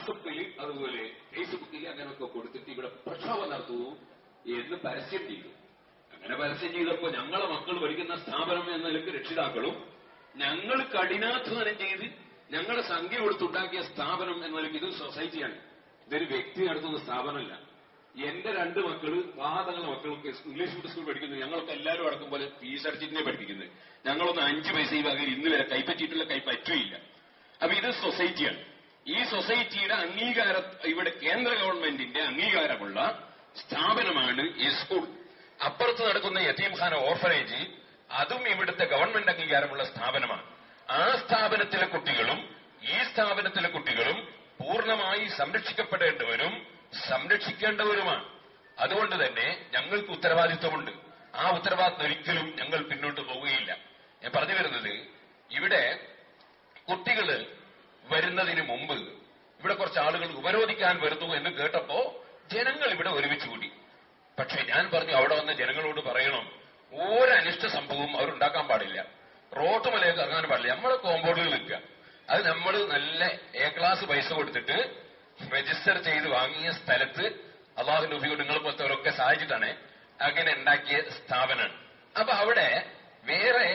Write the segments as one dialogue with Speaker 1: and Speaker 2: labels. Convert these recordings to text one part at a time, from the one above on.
Speaker 1: വാട്സപ്പിൽ അതുപോലെ ഫേസ്ബുക്കിൽ അങ്ങനെയൊക്കെ കൊടുത്തിട്ട് ഇവിടെ പ്രക്ഷോഭം നടത്തൂ എന്ന് പരസ്യം ചെയ്തു അങ്ങനെ പരസ്യം ചെയ്തപ്പോ ഞങ്ങളെ മക്കൾ പഠിക്കുന്ന സ്ഥാപനം എന്ന നിലക്ക് രക്ഷിതാക്കളും ഞങ്ങൾ കഠിനാധ്വാനം ചെയ്ത് ഞങ്ങളുടെ സംഖ്യ കൊടുത്തുണ്ടാക്കിയ സ്ഥാപനം എന്ന നിലയ്ക്ക് ഇത് സൊസൈറ്റിയാണ് ഇതൊരു വ്യക്തി നടത്തുന്ന സ്ഥാപനമല്ല എന്റെ രണ്ട് മക്കള് വാഹനങ്ങളുടെ മക്കളൊക്കെ ഇംഗ്ലീഷ് മീഡിയം സ്കൂൾ പഠിക്കുന്നത് ഞങ്ങളൊക്കെ എല്ലാവരും അടക്കം പോലെ ഫീസ് അടിച്ചിട്ടേ പഠിപ്പിക്കുന്നത് ഞങ്ങളൊന്നും അഞ്ച് പൈസ ഈ വകയിൽ ഇന്ന് വരെ കൈപ്പറ്റിയിട്ടുള്ള കൈ പറ്റുകയില്ല അപ്പൊ ഇത് സൊസൈറ്റിയാണ് ഈ സൊസൈറ്റിയുടെ അംഗീകാര ഇവിടെ കേന്ദ്ര ഗവൺമെന്റിന്റെ അംഗീകാരമുള്ള സ്ഥാപനമാണ് ഈ സ്കൂൾ അപ്പുറത്ത് നടക്കുന്ന യത്തീംഖാന ഓർഫനേജ് അതും ഇവിടുത്തെ ഗവൺമെന്റ് അംഗീകാരമുള്ള സ്ഥാപനമാണ് ആ സ്ഥാപനത്തിലെ കുട്ടികളും ഈ സ്ഥാപനത്തിലെ കുട്ടികളും പൂർണ്ണമായി സംരക്ഷിക്കപ്പെടേണ്ടവരും സംരക്ഷിക്കേണ്ടവരുമാണ് അതുകൊണ്ട് തന്നെ ഞങ്ങൾക്ക് ഉത്തരവാദിത്വമുണ്ട് ആ ഉത്തരവാദിത്വം ഒരിക്കലും ഞങ്ങൾ പിന്നോട്ട് പോവുകയില്ല ഞാൻ പറഞ്ഞു വരുന്നത് ഇവിടെ കുട്ടികള് വരുന്നതിന് മുമ്പ് ഇവിടെ കുറച്ച് ആളുകൾ ഉപരോധിക്കാൻ വരുന്നു എന്ന് കേട്ടപ്പോ ജനങ്ങൾ ഇവിടെ ഒരുമിച്ച് കൂടി പക്ഷെ ഞാൻ പറഞ്ഞു അവിടെ വന്ന ജനങ്ങളോട് പറയണം ഒരനിഷ്ട സംഭവവും അവരുണ്ടാക്കാൻ പാടില്ല റോട്ടുമലയൊക്കെ ഇറങ്ങാൻ പാടില്ല നമ്മളെ കോമ്പൗണ്ടിൽ നിൽക്കുക അത് നമ്മൾ നല്ല എ ക്ലാസ് പൈസ കൊടുത്തിട്ട് രജിസ്റ്റർ ചെയ്ത് വാങ്ങിയ സ്ഥലത്ത് അള്ളാഹുന്റെ ഉപയോഗം നിങ്ങൾ പോലത്തവരൊക്കെ സഹായിച്ചിട്ടാണ് അങ്ങനെ ഉണ്ടാക്കിയ സ്ഥാപനമാണ് അപ്പൊ അവിടെ വേറെ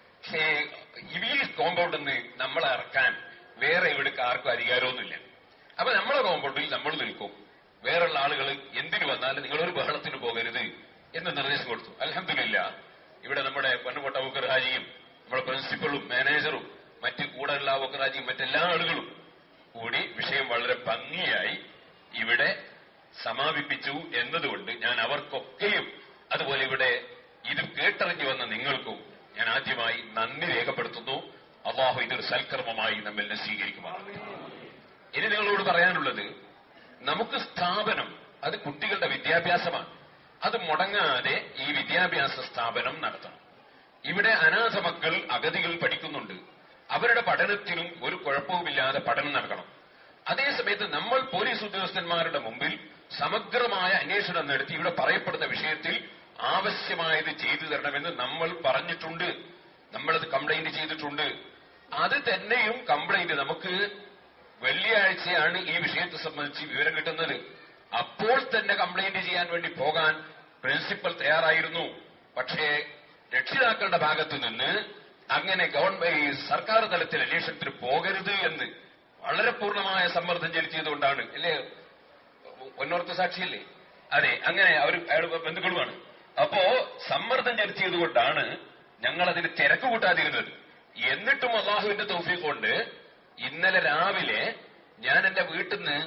Speaker 1: ഈ കോമ്പൗണ്ടിൽ നിന്ന് നമ്മളെ ഇറക്കാൻ വേറെ ഇവിടേക്ക് ആർക്കും അധികാരമൊന്നുമില്ല അപ്പൊ നമ്മളെ കോമ്പൗണ്ടിൽ നമ്മൾ നിൽക്കും വേറെയുള്ള ആളുകൾ എന്തിനു വന്നാലും നിങ്ങളൊരു ബഹളത്തിന് പോകരുത് എന്ന് നിർദ്ദേശം കൊടുത്തു അലഹമില്ല ഇവിടെ നമ്മുടെ പൊന്നുകൊട്ട ബുക്കർഹാജിയും നമ്മുടെ പ്രിൻസിപ്പളും മാനേജറും മറ്റ് കൂടെയുള്ള ബുക്കർഹാജിയും മറ്റെല്ലാ ആളുകളും കൂടി വിഷയം വളരെ ഭംഗിയായി ഇവിടെ സമാപിപ്പിച്ചു എന്നതുകൊണ്ട് ഞാൻ അവർക്കൊക്കെയും അതുപോലെ ഇവിടെ ഇത് കേട്ടറിഞ്ഞു വന്ന നിങ്ങൾക്കും ഞാൻ ആദ്യമായി നന്ദി രേഖപ്പെടുത്തുന്നു അള്ളാഹു ഇതൊരു സൽക്കർമ്മമായി നമ്മിൽ സ്വീകരിക്കുമാറാണ് ഇനി നിങ്ങളോട് പറയാനുള്ളത് നമുക്ക് സ്ഥാപനം അത് കുട്ടികളുടെ വിദ്യാഭ്യാസമാണ് അത് മുടങ്ങാതെ ഈ വിദ്യാഭ്യാസ സ്ഥാപനം നടത്തണം ഇവിടെ അനാഥ മക്കൾ അഗതികൾ പഠിക്കുന്നുണ്ട് അവരുടെ പഠനത്തിനും ഒരു കുഴപ്പവുമില്ലാതെ പഠനം നടക്കണം അതേസമയത്ത് നമ്മൾ പോലീസ് ഉദ്യോഗസ്ഥന്മാരുടെ മുമ്പിൽ സമഗ്രമായ അന്വേഷണം നടത്തി ഇവിടെ പറയപ്പെടുന്ന വിഷയത്തിൽ ആവശ്യമായത് ചെയ്തു തരണമെന്ന് നമ്മൾ പറഞ്ഞിട്ടുണ്ട് നമ്മളത് കംപ്ലൈന്റ് ചെയ്തിട്ടുണ്ട് അത് തന്നെയും കംപ്ലൈന്റ് നമുക്ക് വെള്ളിയാഴ്ചയാണ് ഈ വിഷയത്തെ സംബന്ധിച്ച് വിവരം കിട്ടുന്നത് അപ്പോൾ തന്നെ കംപ്ലൈന്റ് ചെയ്യാൻ വേണ്ടി പോകാൻ പ്രിൻസിപ്പൽ തയ്യാറായിരുന്നു പക്ഷേ രക്ഷിതാക്കളുടെ ഭാഗത്തു നിന്ന് അങ്ങനെ ഗവൺമെന്റ് ഈ സർക്കാർ തലത്തിൽ അന്വേഷണത്തിന് പോകരുത് എന്ന് വളരെ പൂർണ്ണമായ സമ്മർദ്ദം ചെലുത്തിയതുകൊണ്ടാണ് അല്ലേ ഒന്നോർത്ത സാക്ഷിയല്ലേ അതെ അങ്ങനെ അവർ അയാളുടെ ബന്ധുക്കളുമാണ് അപ്പോ സമ്മർദ്ദം ചെലുത്തിയത് കൊണ്ടാണ് ഞങ്ങൾ അതിന് തിരക്ക് കൂട്ടാതിരുന്നത് എന്നിട്ടും അള്ളാഹുവിന്റെ തൗഫീഖ് കൊണ്ട് ഇന്നലെ രാവിലെ ഞാൻ എന്റെ വീട്ടിൽ നിന്ന്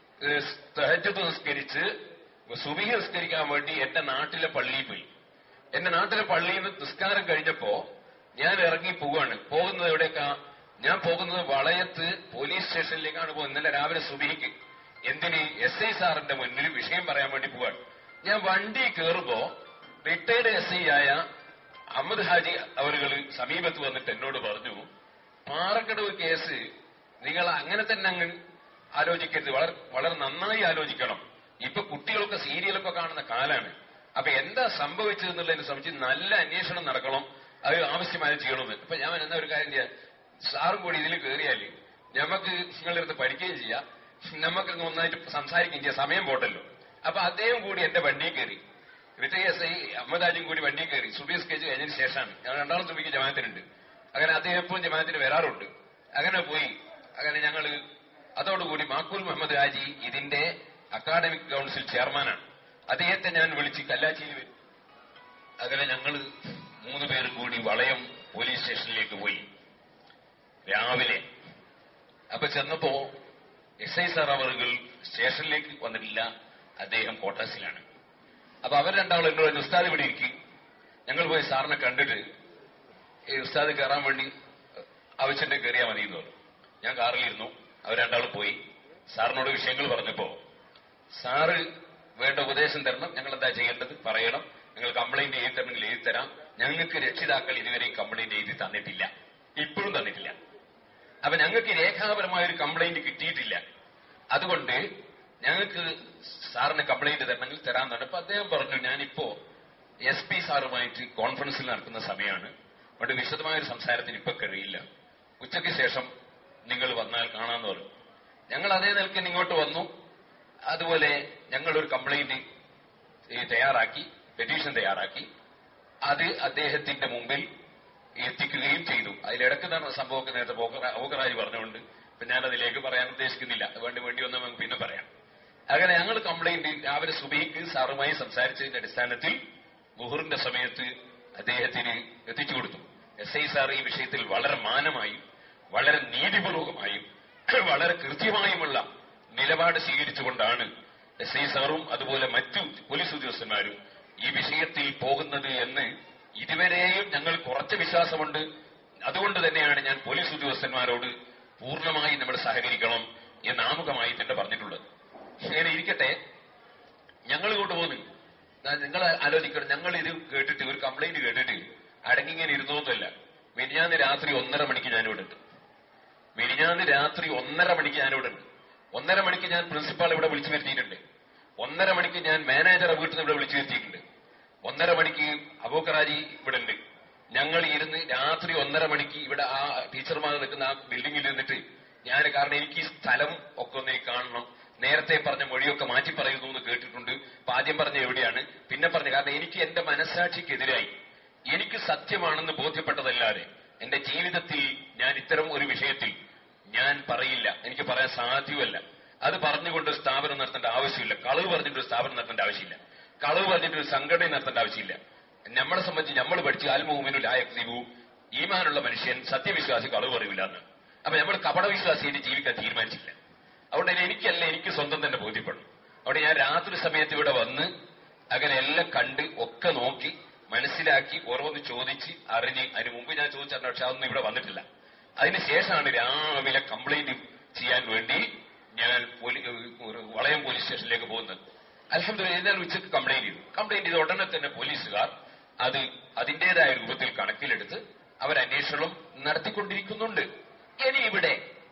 Speaker 1: തഹജത്ത് നിസ്കരിച്ച് സുബിഹി നിസ്കരിക്കാൻ വേണ്ടി എന്റെ നാട്ടിലെ പള്ളിയിൽ പോയി എന്റെ നാട്ടിലെ പള്ളിയിൽ നിന്ന് നിസ്കാരം കഴിഞ്ഞപ്പോ ഞാൻ ഇറങ്ങി പോവാണ് പോകുന്നത് എവിടേക്കാ ഞാൻ പോകുന്നത് വളയത്ത് പോലീസ് സ്റ്റേഷനിലേക്കാണ് പോകുന്നത് ഇന്നലെ രാവിലെ സുബിഹിക്ക് എന്തിന് എസ് ഐ സാറിന്റെ മുന്നിൽ വിഷയം പറയാൻ വേണ്ടി പോവാണ് ഞാൻ വണ്ടി കയറുമ്പോ റിട്ടയർഡ് എസ് ഐ ആയ അഹമ്മദ് ഹാജി അവരുകൾ സമീപത്ത് വന്നിട്ട് എന്നോട് പറഞ്ഞു പാറക്കടവ് കേസ് നിങ്ങൾ അങ്ങനെ തന്നെ അങ്ങ് ആലോചിക്കരുത് വളരെ വളരെ നന്നായി ആലോചിക്കണം ഇപ്പൊ കുട്ടികളൊക്കെ സീരിയലൊക്കെ കാണുന്ന കാലാണ് അപ്പൊ എന്താ സംഭവിച്ചതെന്നുള്ളതിനെ സംബന്ധിച്ച് നല്ല അന്വേഷണം നടക്കണം അത് ആവശ്യമായി ചെയ്യണമെന്ന് അപ്പൊ ഞാൻ എന്നാ ഒരു കാര്യം ചെയ്യാം സാറും കൂടി ഇതിൽ കയറിയാല് നമുക്ക് നിങ്ങളുടെ അടുത്ത് പഠിക്കുകയും ചെയ്യാം നമുക്ക് ഒന്നായിട്ട് സംസാരിക്കുകയും ചെയ്യാം സമയം പോട്ടല്ലോ അപ്പൊ അദ്ദേഹം കൂടി എന്റെ വണ്ടിയിൽ കയറി റിട്ടയർ എസ് ഐ അഹമ്മദാജും കൂടി വണ്ടിയിൽ കയറി സുബി സ്കേജ് കഴിഞ്ഞതിന് ശേഷമാണ് ഞങ്ങൾ രണ്ടാളും സുബിക്ക് ജമാത്തിനുണ്ട് അങ്ങനെ അദ്ദേഹം എപ്പോഴും ജമാത്തിന് വരാറുണ്ട് അങ്ങനെ പോയി അങ്ങനെ ഞങ്ങൾ അതോടുകൂടി മാക്കൂൽ മുഹമ്മദ് ഹാജി ഇതിന്റെ അക്കാഡമിക് കൗൺസിൽ ചെയർമാനാണ് അദ്ദേഹത്തെ ഞാൻ വിളിച്ച് കല്ലാച്ചിയിൽ വരും അങ്ങനെ ഞങ്ങൾ മൂന്ന് പേരും കൂടി വളയം പോലീസ് സ്റ്റേഷനിലേക്ക് പോയി രാവിലെ അപ്പൊ ചെന്നപ്പോ എസ് ഐ സാർ അവറുകൾ സ്റ്റേഷനിലേക്ക് വന്നിട്ടില്ല അദ്ദേഹം ക്വാർട്ടേഴ്സിലാണ് അപ്പൊ അവർ രണ്ടാളും എന്നോട് പറഞ്ഞു, ഉസ്താദ് ഇവിടെ ഇരിക്കും ഞങ്ങൾ പോയി സാറിനെ കണ്ടിട്ട് ഈ ഉസ്താദ് കയറാൻ വേണ്ടി ആവശ്യത്തെ കയറിയാൽ മതി എന്ന് പറഞ്ഞു ഞാൻ കാറിലിരുന്നു അവർ രണ്ടാളും പോയി സാറിനോട് വിഷയങ്ങൾ പറഞ്ഞപ്പോ സാറ് വേണ്ട ഉപദേശം തരണം ഞങ്ങൾ എന്താ ചെയ്യേണ്ടത് പറയണം നിങ്ങൾ കംപ്ലൈന്റ് എഴുതി തരണമെങ്കിൽ എഴുതി തരാം ഞങ്ങൾക്ക് രക്ഷിതാക്കൾ ഇതുവരെ കംപ്ലൈന്റ് എഴുതി തന്നിട്ടില്ല ഇപ്പോഴും തന്നിട്ടില്ല അപ്പൊ ഞങ്ങൾക്ക് രേഖാപരമായ ഒരു കംപ്ലൈന്റ് കിട്ടിയിട്ടില്ല അതുകൊണ്ട് ഞങ്ങൾക്ക് സാറിന് കംപ്ലൈന്റ് തരണമെങ്കിൽ തരാൻ തന്നെ അപ്പൊ അദ്ദേഹം പറഞ്ഞു ഞാനിപ്പോ എസ് പി സാറുമായിട്ട് കോൺഫറൻസിൽ നടക്കുന്ന സമയമാണ് അതുകൊണ്ട് വിശദമായ ഒരു സംസാരത്തിന് ഇപ്പൊ കഴിയില്ല ഉച്ചയ്ക്ക് ശേഷം നിങ്ങൾ വന്നാൽ കാണാന്ന് പറഞ്ഞു ഞങ്ങൾ അതേ നിലയ്ക്ക് ഇങ്ങോട്ട് വന്നു അതുപോലെ ഞങ്ങൾ ഒരു കംപ്ലൈന്റ് തയ്യാറാക്കി പെറ്റീഷൻ തയ്യാറാക്കി അത് അദ്ദേഹത്തിന്റെ മുമ്പിൽ എത്തിക്കുകയും ചെയ്തു അതിലിടക്ക് നടന്ന സംഭവമൊക്കെ നേരത്തെ ഔക്കറാജ് പറഞ്ഞുകൊണ്ട് ഇപ്പൊ ഞാൻ അതിലേക്ക് പറയാൻ ഉദ്ദേശിക്കുന്നില്ല വേണ്ടി വേണ്ടി വന്നാൽ നമുക്ക് പിന്നെ പറയാം അങ്ങനെ ഞങ്ങൾ കംപ്ലൈന്റ് രാവിലെ സുബൈക്ക് സാറുമായി സംസാരിച്ചതിന്റെ അടിസ്ഥാനത്തിൽ മുഹറിന്റെ സമയത്ത് അദ്ദേഹത്തിന് എത്തിച്ചു കൊടുത്തു എസ് ഐ സാർ ഈ വിഷയത്തിൽ വളരെ മാനമായും വളരെ നീതിപൂർവകമായും വളരെ കൃത്യമായുമുള്ള നിലപാട് സ്വീകരിച്ചുകൊണ്ടാണ് എസ് ഐ സാറും അതുപോലെ മറ്റു പോലീസ് ഉദ്യോഗസ്ഥന്മാരും ഈ വിഷയത്തിൽ പോകുന്നത് എന്ന് ഇതുവരെയും ഞങ്ങൾ കുറച്ച് വിശ്വാസമുണ്ട് അതുകൊണ്ട് തന്നെയാണ് ഞാൻ പോലീസ് ഉദ്യോഗസ്ഥന്മാരോട് പൂർണ്ണമായി നമ്മൾ സഹകരിക്കണം എന്ന് ആമുഖമായി തന്നെ പറഞ്ഞിട്ടുള്ളത് അങ്ങനെ ഇരിക്കട്ടെ ഞങ്ങൾ കൊണ്ടുപോകുന്നു നിങ്ങൾ ആലോചിക്കണം ഞങ്ങൾ ഇത് കേട്ടിട്ട് ഒരു കംപ്ലൈന്റ് കേട്ടിട്ട് അടങ്ങിങ്ങനെ ഇരുന്നോന്നല്ല മിനിഞ്ഞാന്ന് രാത്രി ഒന്നര മണിക്ക് ഞാൻ ഇവിടെ ഉണ്ട് മിനിഞ്ഞാന്ന് രാത്രി ഒന്നര മണിക്ക് ഞാൻ ഇവിടെ ഉണ്ട് ഒന്നര മണിക്ക് ഞാൻ പ്രിൻസിപ്പാൾ ഇവിടെ വിളിച്ചു വരുത്തിയിട്ടുണ്ട് ഒന്നര മണിക്ക് ഞാൻ മാനേജറെ വീട്ടിൽ നിന്ന് ഇവിടെ വിളിച്ചു വരുത്തിയിട്ടുണ്ട് ഒന്നര മണിക്ക് അബൂക്കറാജി ഇവിടെ ഉണ്ട് ഞങ്ങൾ ഇരുന്ന് രാത്രി ഒന്നര മണിക്ക് ഇവിടെ ആ ടീച്ചർമാർ നിൽക്കുന്ന ആ ബിൽഡിംഗിൽ ഇരുന്നിട്ട് ഞാൻ കാരണം എനിക്ക് ഈ സ്ഥലം ഒക്കെ ഒന്ന് കാണണം നേരത്തെ പറഞ്ഞ മൊഴിയൊക്കെ മാറ്റി പറയുന്നു എന്ന് കേട്ടിട്ടുണ്ട് അപ്പൊ ആദ്യം പറഞ്ഞ എവിടെയാണ് പിന്നെ പറഞ്ഞു കാരണം എനിക്ക് എന്റെ മനസാക്ഷിക്കെതിരായി എനിക്ക് സത്യമാണെന്ന് ബോധ്യപ്പെട്ടതല്ലാതെ എന്റെ ജീവിതത്തിൽ ഞാൻ ഇത്തരം ഒരു വിഷയത്തിൽ ഞാൻ പറയില്ല എനിക്ക് പറയാൻ സാധ്യമല്ല അത് പറഞ്ഞുകൊണ്ട് ഒരു സ്ഥാപനം നടത്തേണ്ട ആവശ്യമില്ല കളവ് പറഞ്ഞിട്ട് ഒരു സ്ഥാപനം നടത്തേണ്ട ആവശ്യമില്ല കളവ് പറഞ്ഞിട്ട് ഒരു സംഘടന നടത്തേണ്ട ആവശ്യമില്ല നമ്മളെ സംബന്ധിച്ച് നമ്മൾ പഠിച്ച് ആൽമുഹുമിനു ലായക്തിബു ഈമാനുള്ള മനുഷ്യൻ സത്യവിശ്വാസി കളവ് പറയില്ല എന്ന് അപ്പൊ നമ്മൾ കപടവിശ്വാസിയായിട്ട് ജീവിക്കാൻ തീരുമാനിച്ചില്ല അതുകൊണ്ട് തന്നെ എനിക്കല്ല എനിക്ക് സ്വന്തം തന്നെ ബോധ്യപ്പെടും അവിടെ ഞാൻ രാത്രി സമയത്ത് ഇവിടെ വന്ന് അങ്ങനെ എല്ലാം കണ്ട് ഒക്കെ നോക്കി മനസ്സിലാക്കി ഓരോന്ന് ചോദിച്ച് അറിഞ്ഞ് അതിന് മുമ്പ് ഞാൻ ചോദിച്ചിട്ടുണ്ട് പക്ഷെ അതൊന്നും ഇവിടെ വന്നിട്ടില്ല അതിനുശേഷമാണ് രാവിലെ കംപ്ലൈന്റ് ചെയ്യാൻ വേണ്ടി ഞാൻ പോലീ- ഒരു വളയം പോലീസ് സ്റ്റേഷനിലേക്ക് പോകുന്നത് അലഹമ്മദ് ഇന്നലെ ഉച്ചക്ക് കംപ്ലൈന്റ് ചെയ്തു കംപ്ലൈന്റ് ചെയ്ത ഉടനെ തന്നെ പോലീസുകാർ അത് അതിന്റേതായ രൂപത്തിൽ കണക്കിലെടുത്ത് അവർ അന്വേഷണം നടത്തിക്കൊണ്ടിരിക്കുന്നുണ്ട് ഇനി ഇവിടെ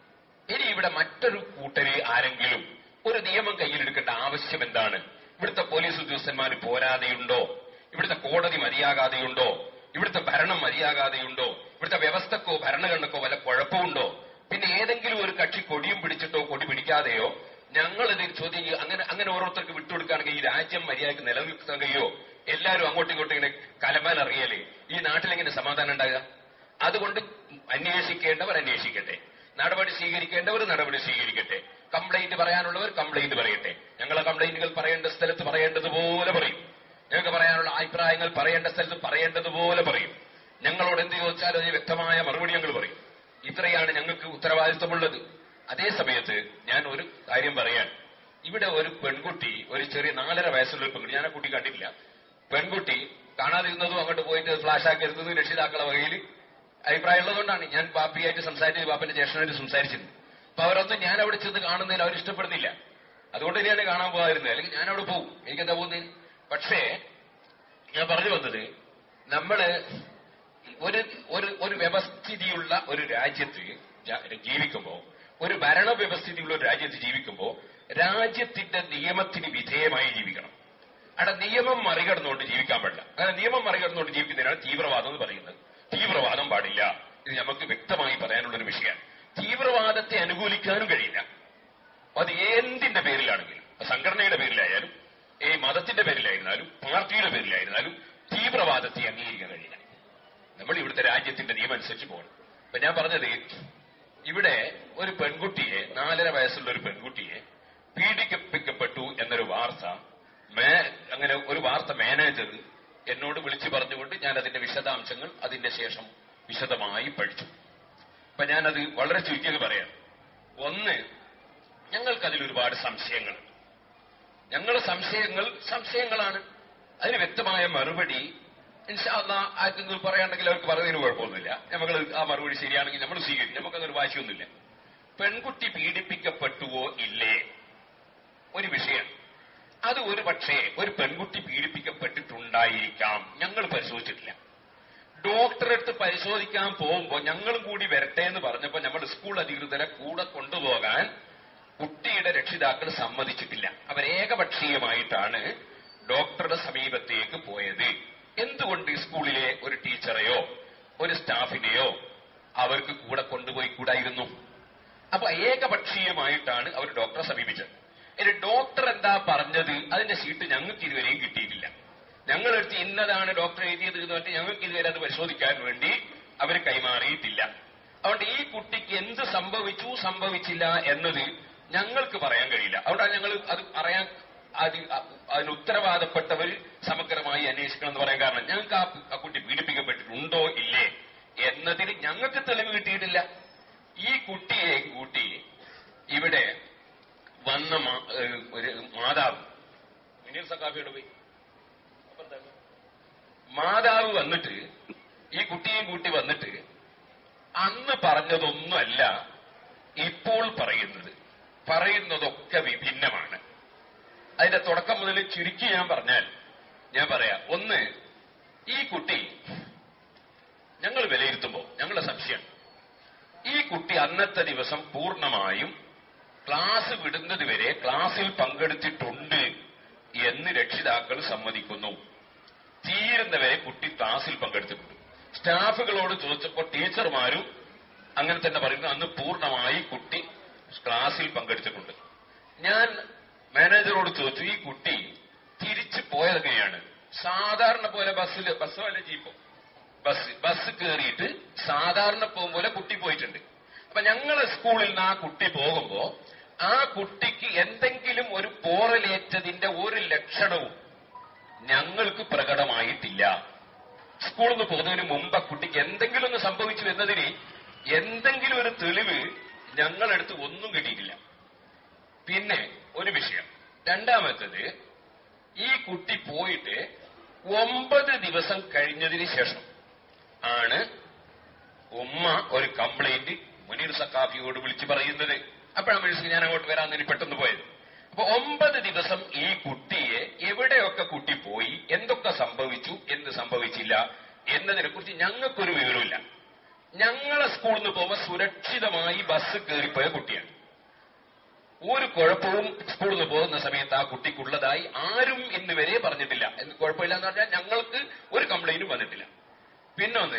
Speaker 1: ഇനി ഇവിടെ മറ്റൊരു കൂട്ടര് ആരെങ്കിലും ഒരു നിയമം കയ്യിലെടുക്കേണ്ട ആവശ്യം എന്താണ് ഇവിടുത്തെ പോലീസ് ഉദ്യോഗസ്ഥന്മാർ പോരാതെയുണ്ടോ ഇവിടുത്തെ കോടതി മതിയാകാതെയുണ്ടോ ഇവിടുത്തെ ഭരണം മതിയാകാതെയുണ്ടോ ഇവിടുത്തെ വ്യവസ്ഥക്കോ ഭരണഘടനക്കോ വല്ല കുഴപ്പമുണ്ടോ പിന്നെ ഏതെങ്കിലും ഒരു കക്ഷി കൊടിയും പിടിച്ചിട്ടോ കൊടി പിടിക്കാതെയോ ഞങ്ങൾ ഇത് ചോദ്യം ചെയ്യും അങ്ങനെ അങ്ങനെ ഓരോരുത്തർക്ക് വിട്ടുകൊടുക്കുകയാണെങ്കിൽ ഈ രാജ്യം മര്യാദയ്ക്ക് നിലനിൽക്കാൻ കഴിയോ എല്ലാവരും അങ്ങോട്ടും ഇങ്ങോട്ടും ഇങ്ങനെ കലമാൻ അറിയലേ ഈ നാട്ടിലെങ്ങനെ സമാധാനം ഉണ്ടാകുക അതുകൊണ്ട് അന്വേഷിക്കേണ്ടവർ അന്വേഷിക്കട്ടെ നടപടി സ്വീകരിക്കേണ്ടവർ നടപടി സ്വീകരിക്കട്ടെ കംപ്ലൈന്റ് പറയാനുള്ളവർ കംപ്ലൈന്റ് പറയട്ടെ ഞങ്ങളെ കംപ്ലൈന്റുകൾ പറയേണ്ട സ്ഥലത്ത് പറയേണ്ടതുപോലെ പറയും ഞങ്ങൾക്ക് പറയാനുള്ള അഭിപ്രായങ്ങൾ പറയേണ്ട സ്ഥലത്ത് പറയേണ്ടതുപോലെ പറയും ഞങ്ങളോട് എന്ത് ചോദിച്ചാലും അതിന് വ്യക്തമായ മറുപടി ഞങ്ങൾ പറയും ഇത്രയാണ് ഞങ്ങൾക്ക് ഉത്തരവാദിത്വമുള്ളത് അതേ സമയത്ത് ഞാൻ ഒരു കാര്യം പറയാൻ ഇവിടെ ഒരു പെൺകുട്ടി ഒരു ചെറിയ നാലര വയസ്സുള്ള ഒരു പെൺകുട്ടി ഞാൻ ആ കുട്ടി കണ്ടിട്ടില്ല പെൺകുട്ടി കാണാതിരുന്നതും അങ്ങോട്ട് പോയിട്ട് ഫ്ലാഷ് ആക്കരുന്നതും രക്ഷിതാക്കളെ വകയിൽ അഭിപ്രായം ഉള്ളതുകൊണ്ടാണ് ഞാൻ ബാപ്പിയായിട്ട് സംസാരിച്ചത് ബാപ്പന്റെ ജ്യേഷ്ഠനായിട്ട് സംസാരിച്ചിരുന്നു അപ്പൊ അവരൊന്നും ഞാൻ അവിടെ ചെന്ന് കാണുന്നതിൽ അവർ ഇഷ്ടപ്പെടുന്നില്ല അതുകൊണ്ട് തന്നെയാണ് കാണാൻ പോകാതിരുന്നത് അല്ലെങ്കിൽ ഞാൻ അവിടെ പോകും എനിക്കെന്താ പോകുന്നത് പക്ഷേ ഞാൻ പറഞ്ഞു വന്നത് നമ്മള് ഒരു ഒരു ഒരു വ്യവസ്ഥിതിയുള്ള ഒരു രാജ്യത്ത് ജ- ജീവിക്കുമ്പോ ഒരു ഭരണ വ്യവസ്ഥിതിയുള്ള ഒരു രാജ്യത്ത് ജീവിക്കുമ്പോ രാജ്യത്തിന്റെ നിയമത്തിന് വിധേയമായി ജീവിക്കണം അവിടെ നിയമം മറികടന്നുകൊണ്ട് ജീവിക്കാൻ പാടില്ല അങ്ങനെ നിയമം മറികടന്നുകൊണ്ട് ജീവിക്കുന്നതിനാണ് തീവ്രവാദം എന്ന് പറയുന്നത് തീവ്രവാദം പാടില്ല ഇത് നമുക്ക് വ്യക്തമായി പറയാനുള്ള ഒരു വിഷയമാണ് തീവ്രവാദത്തെ അനുകൂലിക്കാനും കഴിയില്ല അത് എന്തിന്റെ പേരിലാണെങ്കിലും അത് സംഘടനയുടെ പേരിലായാലും ഈ മതത്തിന്റെ പേരിലായിരുന്നാലും പാർട്ടിയുടെ പേരിലായിരുന്നാലും തീവ്രവാദത്തെ അംഗീകരിക്കാൻ കഴിയില്ല നമ്മൾ ഇവിടുത്തെ രാജ്യത്തിന്റെ നിയമം അനുസരിച്ച് പോകണം അപ്പൊ ഞാൻ പറഞ്ഞത് ഇവിടെ ഒരു പെൺകുട്ടിയെ നാലര വയസ്സുള്ള ഒരു പെൺകുട്ടിയെ പീഡിപ്പിക്കപ്പെട്ടു എന്നൊരു വാർത്ത മേ- അങ്ങനെ ഒരു വാർത്ത മാനേജർ എന്നോട് വിളിച്ചു പറഞ്ഞുകൊണ്ട് ഞാൻ അതിന്റെ വിശദാംശങ്ങൾ അതിന്റെ ശേഷം വിശദമായി പഠിച്ചു അപ്പൊ ഞാനത് വളരെ ചുരുക്കിയത് പറയാം ഒന്ന് ഞങ്ങൾക്കതിൽ ഒരുപാട് സംശയങ്ങൾ ഞങ്ങളുടെ സംശയങ്ങൾ സംശയങ്ങളാണ് അതിന് വ്യക്തമായ മറുപടി ഇൻഷാല്ലാ ആർക്കെങ്കിലും പറയാണ്ടെങ്കിൽ അവർക്ക് പറയുന്നതിന് കുഴപ്പമൊന്നുമില്ല നമ്മൾ ആ മറുപടി ശരിയാണെങ്കിൽ നമ്മൾ സ്വീകരിക്കും നമുക്കതൊരു വാശിയൊന്നുമില്ല പെൺകുട്ടി പീഡിപ്പിക്കപ്പെട്ടുവോ ഇല്ലേ ഒരു വിഷയം അത് ഒരു പക്ഷേ ഒരു പെൺകുട്ടി പീഡിപ്പിക്കപ്പെട്ടിട്ടുണ്ടായിരിക്കാം ഞങ്ങൾ പരിശോധിച്ചിട്ടില്ല ഡോക്ടറെ അടുത്ത് പരിശോധിക്കാൻ പോകുമ്പോൾ ഞങ്ങളും കൂടി വരട്ടെ എന്ന് പറഞ്ഞപ്പോൾ നമ്മൾ സ്കൂൾ അധികൃതരെ കൂടെ കൊണ്ടുപോകാൻ കുട്ടിയുടെ രക്ഷിതാക്കൾ സമ്മതിച്ചിട്ടില്ല അവർ ഏകപക്ഷീയമായിട്ടാണ് ഡോക്ടറുടെ സമീപത്തേക്ക് പോയത് എന്തുകൊണ്ട് ഈ സ്കൂളിലെ ഒരു ടീച്ചറെയോ ഒരു സ്റ്റാഫിനെയോ അവർക്ക് കൂടെ കൊണ്ടുപോയി കൂടായിരുന്നു അപ്പൊ ഏകപക്ഷീയമായിട്ടാണ് അവർ ഡോക്ടറെ സമീപിച്ചത് ഇനി ഡോക്ടർ എന്താ പറഞ്ഞത് അതിന്റെ ഷീറ്റ് ഞങ്ങൾക്ക് ഇതുവരെയും കിട്ടിയിട്ടില്ല ഞങ്ങളെടുത്ത് ഇന്നതാണ് ഡോക്ടർ എഴുതിയത് എന്ന് പറഞ്ഞിട്ട് ഞങ്ങൾക്ക് ഇതുവരെ അത് പരിശോധിക്കാൻ വേണ്ടി അവർ കൈമാറിയിട്ടില്ല അതുകൊണ്ട് ഈ കുട്ടിക്ക് എന്ത് സംഭവിച്ചു സംഭവിച്ചില്ല എന്നത് ഞങ്ങൾക്ക് പറയാൻ കഴിയില്ല അതുകൊണ്ടാണ് ഞങ്ങൾ അത് പറയാൻ അത് അതിന് ഉത്തരവാദപ്പെട്ടവർ സമഗ്രമായി അന്വേഷിക്കണം എന്ന് പറയാൻ കാരണം ഞങ്ങൾക്ക് ആ ആ കുട്ടി പീഡിപ്പിക്കപ്പെട്ടിട്ടുണ്ടോ ഇല്ലേ എന്നതിന് ഞങ്ങൾക്ക് തെളിവ് കിട്ടിയിട്ടില്ല ഈ കുട്ടിയെ കൂട്ടി ഇവിടെ വന്ന മാ- ഏഹ് ഒരു മാതാവ് മുനീർ സക്കാഫിയോട് പോയി അപ്പുറത്താണ്. മാതാവ് വന്നിട്ട് ഈ കുട്ടിയെയും കൂട്ടി വന്നിട്ട് അന്ന് പറഞ്ഞതൊന്നുമല്ല ഇപ്പോൾ പറയുന്നത് പറയുന്നതൊക്കെ വിഭിന്നമാണ് അതിന്റെ തുടക്കം മുതൽ ചുരുക്കി ഞാൻ പറഞ്ഞാൽ ഞാൻ പറയാം ഒന്ന് ഈ കുട്ടി ഞങ്ങൾ വിലയിരുത്തുമ്പോൾ ഞങ്ങളുടെ സംശയം ഈ കുട്ടി അന്നത്തെ ദിവസം പൂർണ്ണമായും ക്ലാസ് വിടുന്നത് വരെ ക്ലാസ്സിൽ പങ്കെടുത്തിട്ടുണ്ട് എന്ന് രക്ഷിതാക്കൾ സമ്മതിക്കുന്നു തീരുന്നവരെ കുട്ടി ക്ലാസ്സിൽ പങ്കെടുത്തിട്ടുണ്ട് സ്റ്റാഫുകളോട് ചോദിച്ചപ്പോൾ ടീച്ചർമാരും അങ്ങനെ തന്നെ പറയുന്നു അന്ന് പൂർണ്ണമായി കുട്ടി ക്ലാസ്സിൽ പങ്കെടുത്തിട്ടുണ്ട് ഞാൻ മാനേജറോട് ചോദിച്ചു ഈ കുട്ടി തിരിച്ചു പോയതെങ്ങനെയാണ് സാധാരണ പോലെ ബസ്സിൽ ബസ്സോ അല്ല ജീപ്പോ ബസ് ബസ് കയറിയിട്ട് സാധാരണ പോകും പോലെ കുട്ടി പോയിട്ടുണ്ട് അപ്പൊ ഞങ്ങളെ സ്കൂളിൽ നിന്ന് ആ കുട്ടി പോകുമ്പോ ആ കുട്ടിക്ക് എന്തെങ്കിലും ഒരു പോറലേറ്റതിന്റെ ഒരു ലക്ഷണവും ഞങ്ങൾക്ക് പ്രകടമായിട്ടില്ല സ്കൂളിൽ നിന്ന് പോകുന്നതിന് മുമ്പ് ആ കുട്ടിക്ക് എന്തെങ്കിലും ഒന്ന് സംഭവിച്ചു എന്നതിന് എന്തെങ്കിലും ഒരു തെളിവ് ഞങ്ങളെടുത്ത് ഒന്നും കിട്ടിയിട്ടില്ല പിന്നെ ഒരു വിഷയം രണ്ടാമത്തത് ഈ കുട്ടി പോയിട്ട് ഒമ്പത് ദിവസം കഴിഞ്ഞതിന് ശേഷം ആണ് ഉമ്മ ഒരു കംപ്ലൈന്റ് മുനീർ സക്കാഫിയോട് വിളിച്ചു പറയുന്നത് അപ്പോഴാണ് മനസ്സിൽ ഞാൻ അങ്ങോട്ട് വരാൻ വേണ്ടി പെട്ടെന്ന് പോയത് അപ്പൊ ഒമ്പത് ദിവസം ഈ കുട്ടിയെ എവിടെയൊക്കെ കുട്ടി പോയി എന്തൊക്കെ സംഭവിച്ചു എന്ത് സംഭവിച്ചില്ല എന്നതിനെ കുറിച്ച് ഞങ്ങൾക്കൊരു വിവരമില്ല ഞങ്ങളെ സ്കൂളിൽ നിന്ന് പോകുമ്പോൾ സുരക്ഷിതമായി ബസ് കയറിപ്പോയ കുട്ടിയാണ് ഒരു കുഴപ്പവും സ്കൂളിൽ നിന്ന് പോകുന്ന സമയത്ത് ആ കുട്ടിക്കുള്ളതായി ആരും ഇന്ന് വരെ പറഞ്ഞിട്ടില്ല എന്ത് കുഴപ്പമില്ല എന്ന് പറഞ്ഞാൽ ഞങ്ങൾക്ക് ഒരു കംപ്ലൈന്റും വന്നിട്ടില്ല പിന്നൊന്ന്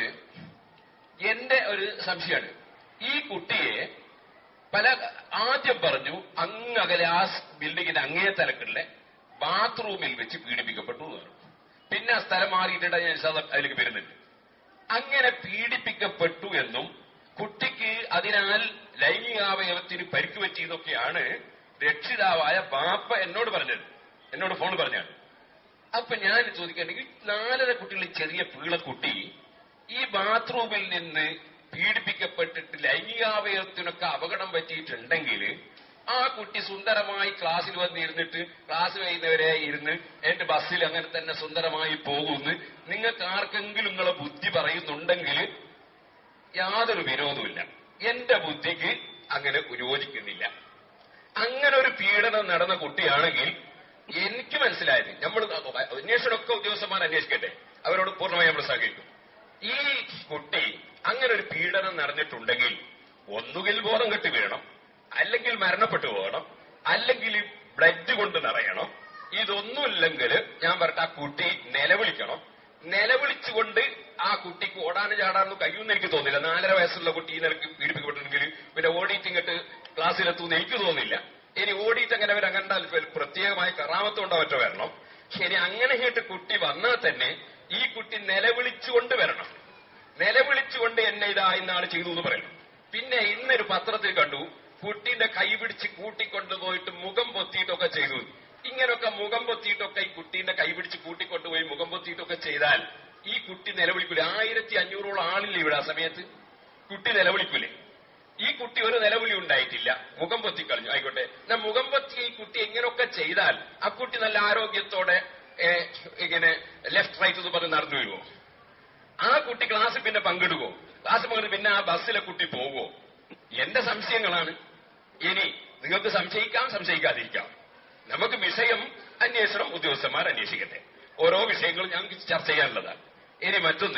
Speaker 1: എന്റെ ഒരു സംശയമാണ് ഈ കുട്ടിയെ പല ആദ്യം പറഞ്ഞു അങ്ങകലെ ആ ബിൽഡിങ്ങിന്റെ അങ്ങേ തലക്കുള്ള ബാത്റൂമിൽ വെച്ച് പീഡിപ്പിക്കപ്പെട്ടു എന്ന് പറഞ്ഞു പിന്നെ ആ സ്ഥലം മാറിയിട്ടുണ്ട് ഞാൻ ഇൻഷാ അല്ലാ അതിലേക്ക് വരുന്നുണ്ട് അങ്ങനെ പീഡിപ്പിക്കപ്പെട്ടു എന്നും കുട്ടിക്ക് അതിനാൽ ലൈംഗികാവയവത്തിന് പരിക്ക് പറ്റിയതൊക്കെയാണ് രക്ഷിതാവായ ബാപ്പ എന്നോട് പറഞ്ഞത് എന്നോട് ഫോൺ പറഞ്ഞാണ് അപ്പൊ ഞാൻ ചോദിക്കേണ്ടത് ഈ നാലര കുട്ടികളിൽ ചെറിയ പീളക്കുട്ടി ഈ ബാത്റൂമിൽ നിന്ന് പീഡിപ്പിക്കപ്പെട്ടിട്ട് ലൈംഗികാവയവത്തിനൊക്കെ അപകടം പറ്റിയിട്ടുണ്ടെങ്കിൽ ആ കുട്ടി സുന്ദരമായി ക്ലാസ്സിൽ വന്നിരുന്നിട്ട് ക്ലാസ് കഴിയുന്നവരെ ഇരുന്ന് എന്റെ ബസ്സിൽ അങ്ങനെ തന്നെ സുന്ദരമായി പോകുമെന്ന് നിങ്ങൾക്ക് ആർക്കെങ്കിലും നിങ്ങളെ ബുദ്ധി പറയുന്നുണ്ടെങ്കിൽ യാതൊരു വിരോധമില്ല എന്റെ ബുദ്ധിക്ക് അങ്ങനെ യോജിക്കുന്നില്ല അങ്ങനെ ഒരു പീഡനം നടന്ന കുട്ടിയാണെങ്കിൽ എനിക്ക് മനസ്സിലായത് നമ്മൾ അന്വേഷണമൊക്കെ ഉദ്യോഗസ്ഥന്മാർ അന്വേഷിക്കട്ടെ അവരോട് പൂർണ്ണമായി നമ്മൾ സഹകരിക്കും ഈ കുട്ടി അങ്ങനെ ഒരു പീഡനം നടന്നിട്ടുണ്ടെങ്കിൽ ഒന്നുകിൽ ബോധം കെട്ട് വീഴണം അല്ലെങ്കിൽ മരണപ്പെട്ടു പോകണം അല്ലെങ്കിൽ ബ്ലഡ് കൊണ്ട് നിറയണം ഇതൊന്നുമില്ലെങ്കിൽ ഞാൻ പറഞ്ഞ ആ കുട്ടി നിലവിളിക്കണം നിലവിളിച്ചുകൊണ്ട് ആ കുട്ടിക്ക് ഓടാനും ചാടാനൊന്നും കഴിയുമെന്ന് എനിക്ക് തോന്നില്ല നാലര വയസ്സുള്ള കുട്ടി ഈ നിലക്ക് പീഡിപ്പിക്കപ്പെട്ടിട്ടുണ്ടെങ്കിൽ പിന്നെ ഓടിയിട്ട് ഇങ്ങോട്ട് ക്ലാസ്സിലെത്തുമെന്ന് എനിക്ക് തോന്നില്ല ഇനി ഓടിയിട്ട് അങ്ങനെ അവർ അങ്ങനെ പ്രത്യേകമായ കറാമത്തുണ്ടോ മറ്റോ വരണം ശരി അങ്ങനെ കേട്ട് കുട്ടി വന്നാൽ തന്നെ ഈ കുട്ടി നിലവിളിച്ചുകൊണ്ട് വരണം നിലവിളിച്ചുകൊണ്ട് എന്നെ ഇതാ ഇന്നാൾ ചെയ്തു എന്ന് പറയണം പിന്നെ ഇന്നൊരു പത്രത്തിൽ കണ്ടു കുട്ടീന്റെ കൈ പിടിച്ച് കൂട്ടിക്കൊണ്ടുപോയിട്ട് മുഖം പൊത്തിയിട്ടൊക്കെ ചെയ്തു ഇങ്ങനൊക്കെ മുഖം പൊത്തിയിട്ടൊക്കെ ഈ കുട്ടീന്റെ കൈ പിടിച്ച് കൂട്ടിക്കൊണ്ടുപോയി മുഖം പൊത്തിയിട്ടൊക്കെ ചെയ്താൽ ഈ കുട്ടി നിലവിളിക്കൂലേ ആയിരത്തി അഞ്ഞൂറോളം ആളില്ലേ ഇവിടെ ആ സമയത്ത് കുട്ടി നിലവിളിക്കൂലേ ഈ കുട്ടി ഒരു നിലവിളി ഉണ്ടായിട്ടില്ല മുഖം പൊത്തിക്കളഞ്ഞു ആയിക്കോട്ടെ എന്നാ മുഖം പൊത്തി ഈ കുട്ടി എങ്ങനെയൊക്കെ ചെയ്താൽ ആ കുട്ടി നല്ല ആരോഗ്യത്തോടെ ഏ, ഇങ്ങനെ ലെഫ്റ്റ് റൈറ്റ് എന്ന് പറഞ്ഞ് നടന്നു വരുമോ ആ കുട്ടി ക്ലാസ്സിൽ പിന്നെ പങ്കെടുക്കുമോ ക്ലാസ് പങ്കെടുത്ത് പിന്നെ ആ ബസ്സിലെ കുട്ടി പോവുമോ എന്റെ സംശയങ്ങളാണ് ഇനി നിങ്ങൾക്ക് സംശയിക്കാം സംശയിക്കാതിരിക്കാം നമുക്ക് വിഷയം അന്വേഷണം ഉദ്യോഗസ്ഥന്മാർ അന്വേഷിക്കട്ടെ ഓരോ വിഷയങ്ങളും ഞങ്ങൾക്ക് ചർച്ച ചെയ്യാനുള്ളതാണ് ഇനി മറ്റൊന്ന്